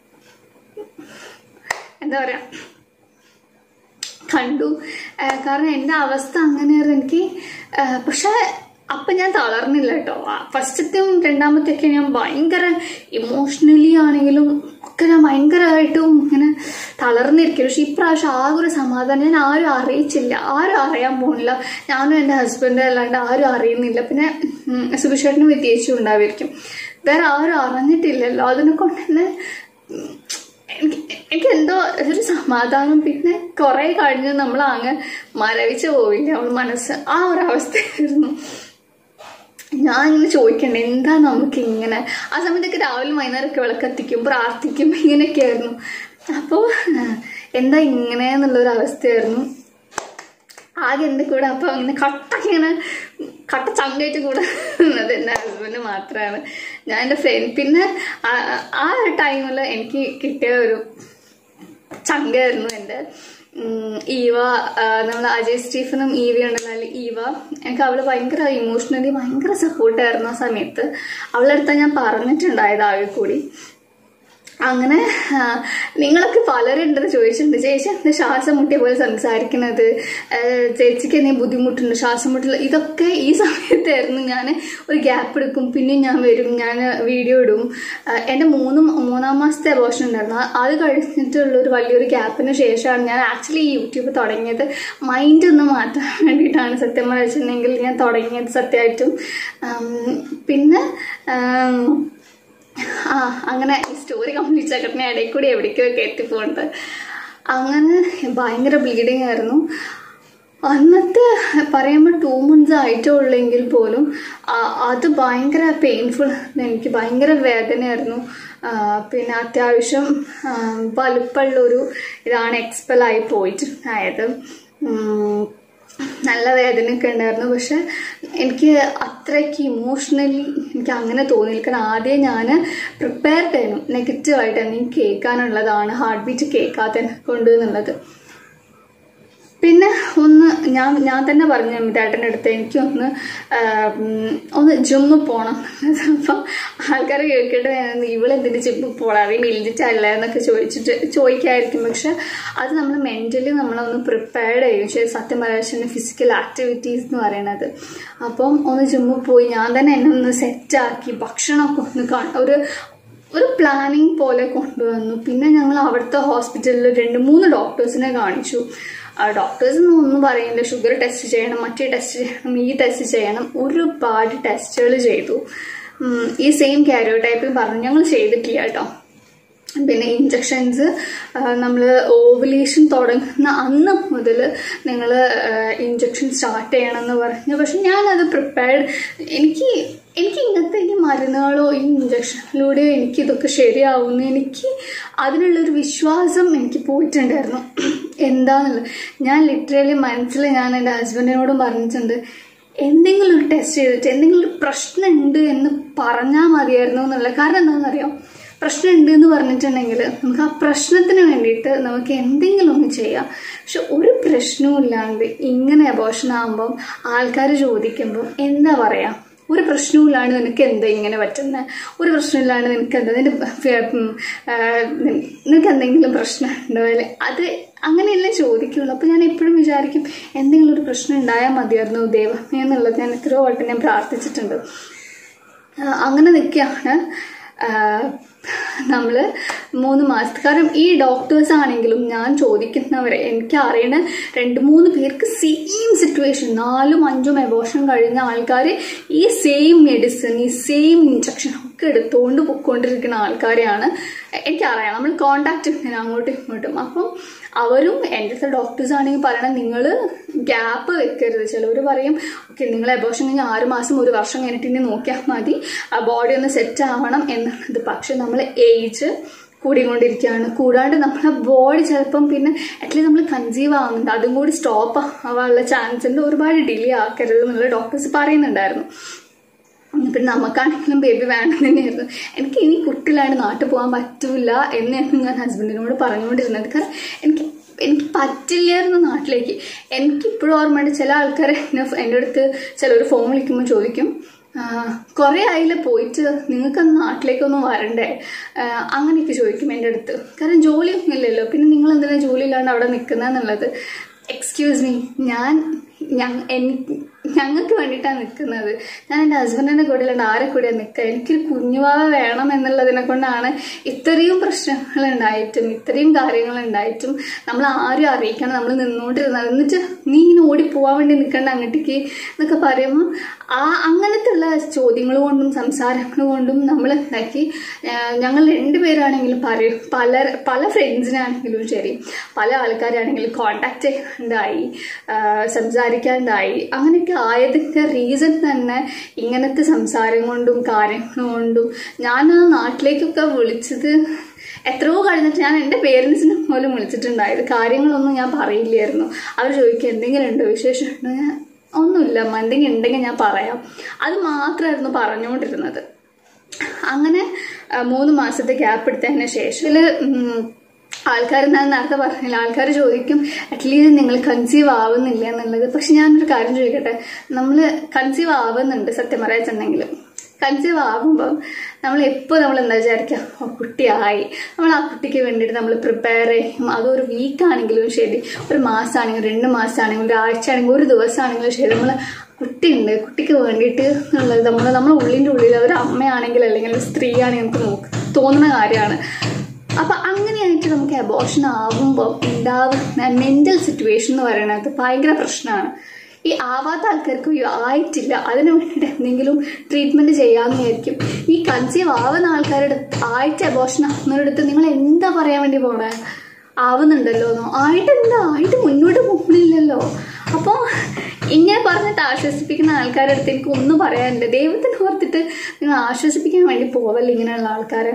എന്താ പറയാ കണ്ടു കാരണം എൻ്റെ അവസ്ഥ അങ്ങനെയായിരുന്നു എനിക്ക് പക്ഷെ അപ്പം ഞാൻ തളർന്നില്ല കേട്ടോ ഫസ്റ്റത്തെയും രണ്ടാമത്തെയൊക്കെ ഞാൻ ഭയങ്കര ഇമോഷണലി ആണെങ്കിലും ഒക്കെ ഞാൻ ഭയങ്കരമായിട്ടും ഇങ്ങനെ തളർന്നിരിക്കും പക്ഷെ ഇപ്രാവശ്യം ആകെ ഒരു സമാധാനം ഞാൻ ആരും അറിയിച്ചില്ല ആരും അറിയാൻ പോകുന്നില്ല ഞാനും എൻ്റെ ഹസ്ബൻഡ് അല്ലാണ്ട് ആരും അറിയുന്നില്ല പിന്നെ സുഭിഷേട്ടന് വ്യത്യാസം ഉണ്ടാവുമായിരിക്കും വേറെ ആരും അറിഞ്ഞിട്ടില്ലല്ലോ അതിനെ കൊണ്ട് തന്നെ എനിക്ക് എനിക്ക് എന്തോ ഒരു സമാധാനം പിന്നെ കുറെ കഴിഞ്ഞ് നമ്മൾ അങ്ങ് മരവിച്ച് പോയില്ല നമ്മൾ മനസ്സ് ആ ഒരു അവസ്ഥയായിരുന്നു ഞാൻ ഇങ്ങനെ ചോദിക്കണ്ടേ എന്താ നമുക്ക് ഇങ്ങനെ ആ സമയത്തൊക്കെ രാവിലെ വൈകുന്നേരമൊക്കെ വിളക്കത്തിക്കും പ്രാർത്ഥിക്കും ഇങ്ങനെയൊക്കെ ആയിരുന്നു അപ്പോൾ എന്താ ഇങ്ങനെ എന്നുള്ളൊരു അവസ്ഥയായിരുന്നു ആകെ എൻ്റെ കൂടെ അപ്പോൾ ഇങ്ങനെ കട്ട ഇങ്ങനെ കട്ട ചങ്കായിട്ട് കൂടെ നിന്നത് എൻ്റെ ഹസ്ബൻഡ് മാത്രമാണ് ഞാൻ എൻ്റെ ഫ്രണ്ട് പിന്നെ ആ ടൈമിൽ എനിക്ക് കിട്ടിയ ഒരു ചങ്കായിരുന്നു എൻ്റെ ഈവ നമ്മൾ അജയ് സ്റ്റീഫനും ഈവ ഉണ്ടല്ലോ ഈവ എനിക്ക് അവൾ ഭയങ്കര ഇമോഷണലി ഭയങ്കര സപ്പോർട്ടായിരുന്നു ആ സമയത്ത് അവളുടെ അടുത്ത് ഞാൻ പറഞ്ഞിട്ടുണ്ടായത് ആകെ കൂടി അങ്ങനെ നിങ്ങളൊക്കെ പലരും എൻ്റെ ചോദിച്ചിട്ടുണ്ട് ചേച്ചി എന്താ ശ്വാസം മുട്ടിയ പോലെ സംസാരിക്കുന്നത് ചേച്ചിക്ക് എന്തെങ്കിലും ബുദ്ധിമുട്ടുണ്ട് ശ്വാസം മുട്ടൽ ഇതൊക്കെ ഈ സമയത്തായിരുന്നു ഞാൻ ഒരു ഗ്യാപ്പ് എടുക്കും പിന്നെ ഞാൻ വരും ഞാൻ വീഡിയോ ഇടും എൻ്റെ മൂന്ന് മൂന്നാം മാസത്തെ അബോഷൻ ഉണ്ടായിരുന്നു അത് കഴിഞ്ഞിട്ടുള്ള ഒരു വലിയൊരു ഗ്യാപ്പിന് ശേഷമാണ് ഞാൻ ആക്ച്വലി ഈ യൂട്യൂബ് തുടങ്ങിയത് മൈൻഡ് ഒന്ന് മാറ്റാൻ വേണ്ടിയിട്ടാണ് സത്യം വെച്ചിട്ടുണ്ടെങ്കിൽ ഞാൻ തുടങ്ങിയത് സത്യമായിട്ടും പിന്നെ ആ അങ്ങനെ ഈ സ്റ്റോറി കംപ്ലീറ്റ് ആക്കട്ടെ ഇടയിൽ കൂടി എവിടേക്കൊക്കെ എത്തിപ്പോണ്ട് അങ്ങനെ ഭയങ്കര ബ്ലീഡിങ് ആയിരുന്നു അന്നത്തെ പറയുമ്പോൾ ടു മന്ത്സ് ആയിട്ടേ ഉള്ളെങ്കിൽ പോലും അത് ഭയങ്കര പെയിൻഫുൾ എനിക്ക് ഭയങ്കര വേദനയായിരുന്നു പിന്നെ അത്യാവശ്യം വലുപ്പമുള്ളൊരു ഇതാണ് എക്സ്പെൽ ആയി പോയിട്ട് ആയത് നല്ല വേദനയൊക്കെ ഉണ്ടായിരുന്നു പക്ഷെ എനിക്ക് അത്രയ്ക്ക് ഇമോഷണലി എനിക്ക് അങ്ങനെ തോന്നിയില്ല കാരണം ആദ്യം ഞാൻ പ്രിപ്പയർഡ് ആയിരുന്നു നെഗറ്റീവായിട്ട് എന്തെങ്കിലും കേൾക്കാനുള്ളതാണ് ഹാർട്ട് ബീറ്റ് കേൾക്കാത്ത കൊണ്ട് എന്നുള്ളത് പിന്നെ ഒന്ന് ഞാൻ ഞാൻ തന്നെ പറഞ്ഞു അമിതേട്ടൻ്റെ അടുത്ത് എനിക്കൊന്ന് ഒന്ന് ജിമ്മ് പോകണം അപ്പം ആൾക്കാർ കേൾക്കേണ്ടത് ഇവളെന്തിൻ്റെ ജിമ്മ് പോകണം അറിയും ഇല്ലിട്ടല്ല എന്നൊക്കെ ചോദിച്ചിട്ട് ചോദിക്കായിരിക്കും പക്ഷെ അത് നമ്മൾ മെൻ്റലി നമ്മളൊന്ന് പ്രിപ്പയർഡ് ചെയ്യും പക്ഷേ സത്യം പറയാൻ ഫിസിക്കൽ ആക്ടിവിറ്റീസ് എന്ന് പറയുന്നത് അപ്പം ഒന്ന് ജിമ്മിൽ പോയി ഞാൻ തന്നെ എന്നെ ഒന്ന് സെറ്റാക്കി ഭക്ഷണമൊക്കെ ഒന്ന് കാണാം ഒരു ഒരു പ്ലാനിങ് പോലെ കൊണ്ടുവന്നു പിന്നെ ഞങ്ങൾ അവിടുത്തെ ഹോസ്പിറ്റലിൽ രണ്ട് മൂന്ന് ഡോക്ടേഴ്സിനെ കാണിച്ചു ഡോക്ടേഴ്സ് ഒന്നും പറയില്ല ഷുഗർ ടെസ്റ്റ് ചെയ്യണം മറ്റേ ടെസ്റ്റ് ചെയ്യണം ഈ ടെസ്റ്റ് ചെയ്യണം ഒരുപാട് ടെസ്റ്റുകൾ ചെയ്തു ഈ സെയിം കാരിയോടൈപ്പും പറഞ്ഞു ഞങ്ങൾ ചെയ്തിട്ടില്ല കേട്ടോ പിന്നെ ഇഞ്ചക്ഷൻസ് നമ്മൾ ഓവുലേഷൻ തുടങ്ങുന്ന അന്ന് മുതൽ നിങ്ങൾ ഇഞ്ചക്ഷൻ സ്റ്റാർട്ട് ചെയ്യണമെന്ന് പറഞ്ഞു പക്ഷെ ഞാനത് പ്രിപ്പയർഡ് എനിക്ക് എനിക്ക് ഇങ്ങനത്തെ ഈ മരുന്നുകളോ ഈ ഇഞ്ചക്ഷനിലൂടെ എനിക്ക് ഇതൊക്കെ ശരിയാവുന്നു എനിക്ക് അതിനുള്ളൊരു വിശ്വാസം എനിക്ക് പോയിട്ടുണ്ടായിരുന്നു എന്താണെന്നുള്ളത് ഞാൻ ലിറ്ററലി മനസ്സിൽ ഞാൻ എൻ്റെ ഹസ്ബൻഡിനോടും പറഞ്ഞിട്ടുണ്ട് എന്തെങ്കിലും ഒരു ടെസ്റ്റ് ചെയ്തിട്ട് എന്തെങ്കിലും ഒരു പ്രശ്നമുണ്ട് എന്ന് പറഞ്ഞാൽ മതിയായിരുന്നു എന്നുള്ളത് കാരണം എന്താണെന്നറിയാം പ്രശ്നം ഉണ്ട് എന്ന് പറഞ്ഞിട്ടുണ്ടെങ്കിൽ നമുക്ക് ആ പ്രശ്നത്തിന് വേണ്ടിയിട്ട് നമുക്ക് എന്തെങ്കിലും ഒന്ന് ചെയ്യാം പക്ഷെ ഒരു പ്രശ്നവും ഇല്ലാണ്ട് ഇങ്ങനെ അബോഷൻ ആകുമ്പം ആൾക്കാർ ചോദിക്കുമ്പോൾ എന്താ പറയുക ഒരു പ്രശ്നവുമില്ലാണ്ട് നിനക്ക് എന്താ ഇങ്ങനെ പറ്റുന്നത് ഒരു പ്രശ്നമില്ലാണ്ട് നിനക്ക് എന്താ നിന്റെ നിനക്ക് എന്തെങ്കിലും പ്രശ്നം ഉണ്ടോ അല്ലെ അത് അങ്ങനെയല്ലേ ചോദിക്കുള്ളൂ അപ്പോൾ ഞാൻ എപ്പോഴും വിചാരിക്കും എന്തെങ്കിലും ഒരു പ്രശ്നം ഉണ്ടായാൽ മതിയായിരുന്നു ദൈവമേ എന്നുള്ളത് ഞാൻ എത്രയോ വട്ടം ഞാൻ പ്രാർത്ഥിച്ചിട്ടുണ്ട് അങ്ങനെ നിൽക്കുകയാണ് നമ്മൾ മൂന്ന് മാസത്തെ കാരണം ഈ ഡോക്ടേഴ്സ് ആണെങ്കിലും ഞാൻ ചോദിക്കുന്നവരെ എനിക്ക് അറിയണ രണ്ട് മൂന്ന് പേർക്ക് സെയിം സിറ്റുവേഷൻ നാലും അഞ്ചും എബോഷൻ കഴിഞ്ഞ ആൾക്കാർ ഈ സെയിം മെഡിസിൻ ഈ സെയിം ഇഞ്ചക്ഷൻ ഒക്കെ എടുത്തുകൊണ്ട് പൊയ്ക്കൊണ്ടിരിക്കുന്ന ആൾക്കാരെയാണ് എനിക്കറിയാം നമ്മൾ കോണ്ടാക്ട് ഇങ്ങനെ അങ്ങോട്ടും ഇങ്ങോട്ടും അപ്പം അവരും എൻ്റെ അടുത്ത ഡോക്ടേഴ്സ് ആണെങ്കിൽ പറയണം നിങ്ങൾ ഗ്യാപ്പ് വെക്കരുത് ചിലവർ പറയും ഓക്കെ നിങ്ങൾ അബോഷൻ കഴിഞ്ഞാൽ ആറ് മാസം ഒരു വർഷം കഴിഞ്ഞിട്ട് ഇനി നോക്കിയാൽ മതി ആ ബോഡി ഒന്ന് സെറ്റ് ആവണം എന്നുള്ളത് പക്ഷെ നമ്മൾ ഏജ് കൂടിക്കൊണ്ടിരിക്കുകയാണ് കൂടാണ്ട് നമ്മളെ ബോഡി ചിലപ്പം പിന്നെ അറ്റ്ലീസ്റ്റ് നമ്മൾ കൺസീവ് ആവുന്നുണ്ട് അതും കൂടി സ്റ്റോപ്പ് ആവാനുള്ള ചാൻസ് ഉണ്ട് ഒരുപാട് ഡിലേ ആക്കരുത് എന്നുള്ള ഡോക്ടേഴ്സ് പറയുന്നുണ്ടായിരുന്നു പിന്നെ നമുക്കാണെങ്കിലും ബേബി വേണം തന്നെയായിരുന്നു എനിക്ക് ഇനി കുട്ടിയിലാണ്ട് നാട്ടിൽ പോകാൻ പറ്റൂല എന്നായിരുന്നു ഞാൻ ഹസ്ബൻഡിനോട് പറഞ്ഞുകൊണ്ടിരുന്നത് കാരണം എനിക്ക് എനിക്ക് പറ്റില്ലായിരുന്നു നാട്ടിലേക്ക് എനിക്കിപ്പോഴും ഓർമ്മയുണ്ട് ചില ആൾക്കാർ എന്നെ എൻ്റെ അടുത്ത് ചിലർ ഫോൺ വിളിക്കുമ്പോൾ ചോദിക്കും കുറേ ആയില്ല പോയിട്ട് നിങ്ങൾക്ക് നാട്ടിലേക്കൊന്നും വരണ്ടേ അങ്ങനെയൊക്കെ ചോദിക്കും എൻ്റെ അടുത്ത് കാരണം ജോലിയൊന്നും ഇല്ലല്ലോ പിന്നെ നിങ്ങൾ എന്തിനാ ജോലി ഇല്ലാണ്ട് അവിടെ നിൽക്കുന്നതെന്നുള്ളത് എക്സ്ക്യൂസ് മീ ഞാൻ ഞങ്ങൾക്ക് വേണ്ടിയിട്ടാണ് നിൽക്കുന്നത് ഞാൻ എൻ്റെ ഹസ്ബൻഡിൻ്റെ കൂടെ അല്ലാണ്ട് ആരെ കൂടെയാണ് നിൽക്കുക എനിക്കൊരു കുഞ്ഞുവാവ വേണം എന്നുള്ളതിനെ കൊണ്ടാണ് ഇത്രയും പ്രശ്നങ്ങൾ ഉണ്ടായിട്ടും ഇത്രയും കാര്യങ്ങൾ ഉണ്ടായിട്ടും നമ്മൾ ആരും അറിയിക്കണം നമ്മൾ നിന്നുകൊണ്ടിരുന്നത് എന്നിട്ട് നീ ഇങ്ങനെ ഓടിപ്പോവാൻ വേണ്ടി നിൽക്കേണ്ട അങ്ങോട്ടേക്ക് എന്നൊക്കെ പറയുമ്പോൾ ആ അങ്ങനത്തെ ഉള്ള ചോദ്യങ്ങൾ കൊണ്ടും സംസാരങ്ങൾ കൊണ്ടും നമ്മൾ എന്താക്കി ഞങ്ങൾ രണ്ടുപേരാണെങ്കിലും പറയും പല പല ഫ്രണ്ട്സിനാണെങ്കിലും ശരി പല ആൾക്കാരാണെങ്കിലും കോണ്ടാക്ട് ചെയ്യാണ്ടായി സംസാരിക്കാണ്ടായി അങ്ങനെയൊക്കെ ആയതിൻ്റെ റീസൺ തന്നെ ഇങ്ങനത്തെ സംസാരം കൊണ്ടും കാര്യങ്ങൾ കൊണ്ടും ഞാൻ ആ നാട്ടിലേക്കൊക്കെ വിളിച്ചത് എത്രയോ കഴിഞ്ഞിട്ട് ഞാൻ എൻ്റെ പേരൻസിനെ പോലും വിളിച്ചിട്ടുണ്ടായത് കാര്യങ്ങളൊന്നും ഞാൻ പറയില്ലായിരുന്നു അവർ ചോദിക്കുക എന്തെങ്കിലും ഉണ്ടോ വിശേഷം ഉണ്ടോ ഞാൻ ഒന്നുമില്ല അമ്മ എന്തെങ്കിലും ഉണ്ടെങ്കിൽ ഞാൻ പറയാം അത് മാത്രമായിരുന്നു പറഞ്ഞുകൊണ്ടിരുന്നത് അങ്ങനെ മൂന്ന് മാസത്തെ ഗ്യാപ്പ് എടുത്തതിന് ശേഷം ആൾക്കാർ ഞാൻ നേരത്തെ പറഞ്ഞില്ല ആൾക്കാർ ചോദിക്കും അറ്റ്ലീസ്റ്റ് നിങ്ങൾ കൺസീവ് ആവുന്നില്ല എന്നുള്ളത് പക്ഷെ ഞാനൊരു കാര്യം ചോദിക്കട്ടെ നമ്മൾ കൺസീവ് ആവുന്നുണ്ട് സത്യം പറയാച്ചുണ്ടെങ്കിൽ കൺസീവ് ആകുമ്പം നമ്മൾ എപ്പോൾ നമ്മൾ എന്താ വിചാരിക്കുക ഓ കുട്ടിയായി നമ്മൾ ആ കുട്ടിക്ക് വേണ്ടിയിട്ട് നമ്മൾ പ്രിപ്പയർ ചെയ്യും അതൊരു വീക്കാണെങ്കിലും ശരി ഒരു മാസമാണെങ്കിലും രണ്ട് മാസമാണെങ്കിലും ഒരു ആഴ്ച ആണെങ്കിലും ഒരു ദിവസമാണെങ്കിലും ശരി നമ്മൾ കുട്ടിയുണ്ട് കുട്ടിക്ക് വേണ്ടിയിട്ട് എന്നുള്ളത് നമ്മൾ നമ്മുടെ ഉള്ളിൻ്റെ ഉള്ളിൽ ഒരു അമ്മയാണെങ്കിൽ അല്ലെങ്കിൽ ഒരു സ്ത്രീ ആണെങ്കിൽ നമുക്ക് നോക്ക് തോന്നുന്ന കാര്യമാണ് അപ്പൊ അങ്ങനെയായിട്ട് നമുക്ക് അബോഷൻ ആകുമ്പോൾ ഉണ്ടാവുന്ന മെന്റൽ സിറ്റുവേഷൻ എന്ന് പറയുന്നത് ഭയങ്കര പ്രശ്നമാണ് ഈ ആവാത്ത ആൾക്കാർക്ക് അയ്യോ ആയിട്ടില്ല അതിന് വേണ്ടിയിട്ട് എന്തെങ്കിലും ട്രീറ്റ്മെന്റ് ചെയ്യാമെന്ന് വിചാരിക്കും ഈ കൺസീവ് ആവുന്ന ആൾക്കാരുടെ ആയിട്ട് അബോഷൻ ആവുന്നവരടുത്ത് നിങ്ങൾ എന്താ പറയാൻ വേണ്ടി പോണേ ആവുന്നുണ്ടല്ലോ എന്നോ ആയിട്ട് എന്താ ആയിട്ട് മുന്നോട്ട് പോകുന്നില്ലല്ലോ അപ്പോൾ ഇങ്ങനെ പറഞ്ഞിട്ട് ആശ്വസിപ്പിക്കുന്ന ആൾക്കാരുടെ അടുത്ത് എനിക്ക് ഒന്നും പറയാനില്ല ദൈവത്തിന് ഓർത്തിട്ട് നിങ്ങൾ ആശ്വസിപ്പിക്കാൻ വേണ്ടി പോവല്ല ഇങ്ങനെയുള്ള ആൾക്കാരെ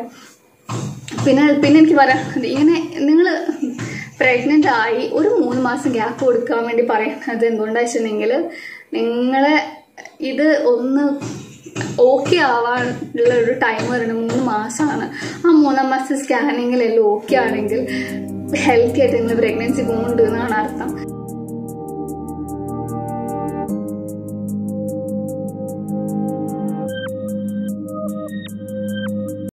പിന്നെ പിന്നെ എനിക്ക് പറയാനുള്ളത് ഇങ്ങനെ നിങ്ങൾ പ്രഗ്നൻ്റ് ആയി ഒരു മൂന്ന് മാസം ഗ്യാപ്പ് കൊടുക്കാൻ വേണ്ടി പറയുന്നത് എന്തുകൊണ്ടാണെന്ന് വെച്ചിട്ടുണ്ടെങ്കിൽ നിങ്ങളെ ഇത് ഒന്ന് ഓക്കെ ആവാനുള്ള ഒരു ടൈം വരുന്നത് മൂന്ന് മാസമാണ് ആ മൂന്നാം മാസം സ്കാനിങ്ങിലെല്ലാം ഓക്കെ ആണെങ്കിൽ ഹെൽത്തി ആയിട്ട് നിങ്ങൾ പ്രഗ്നൻസി പോകുന്നുണ്ട് എന്നാണ് അർത്ഥം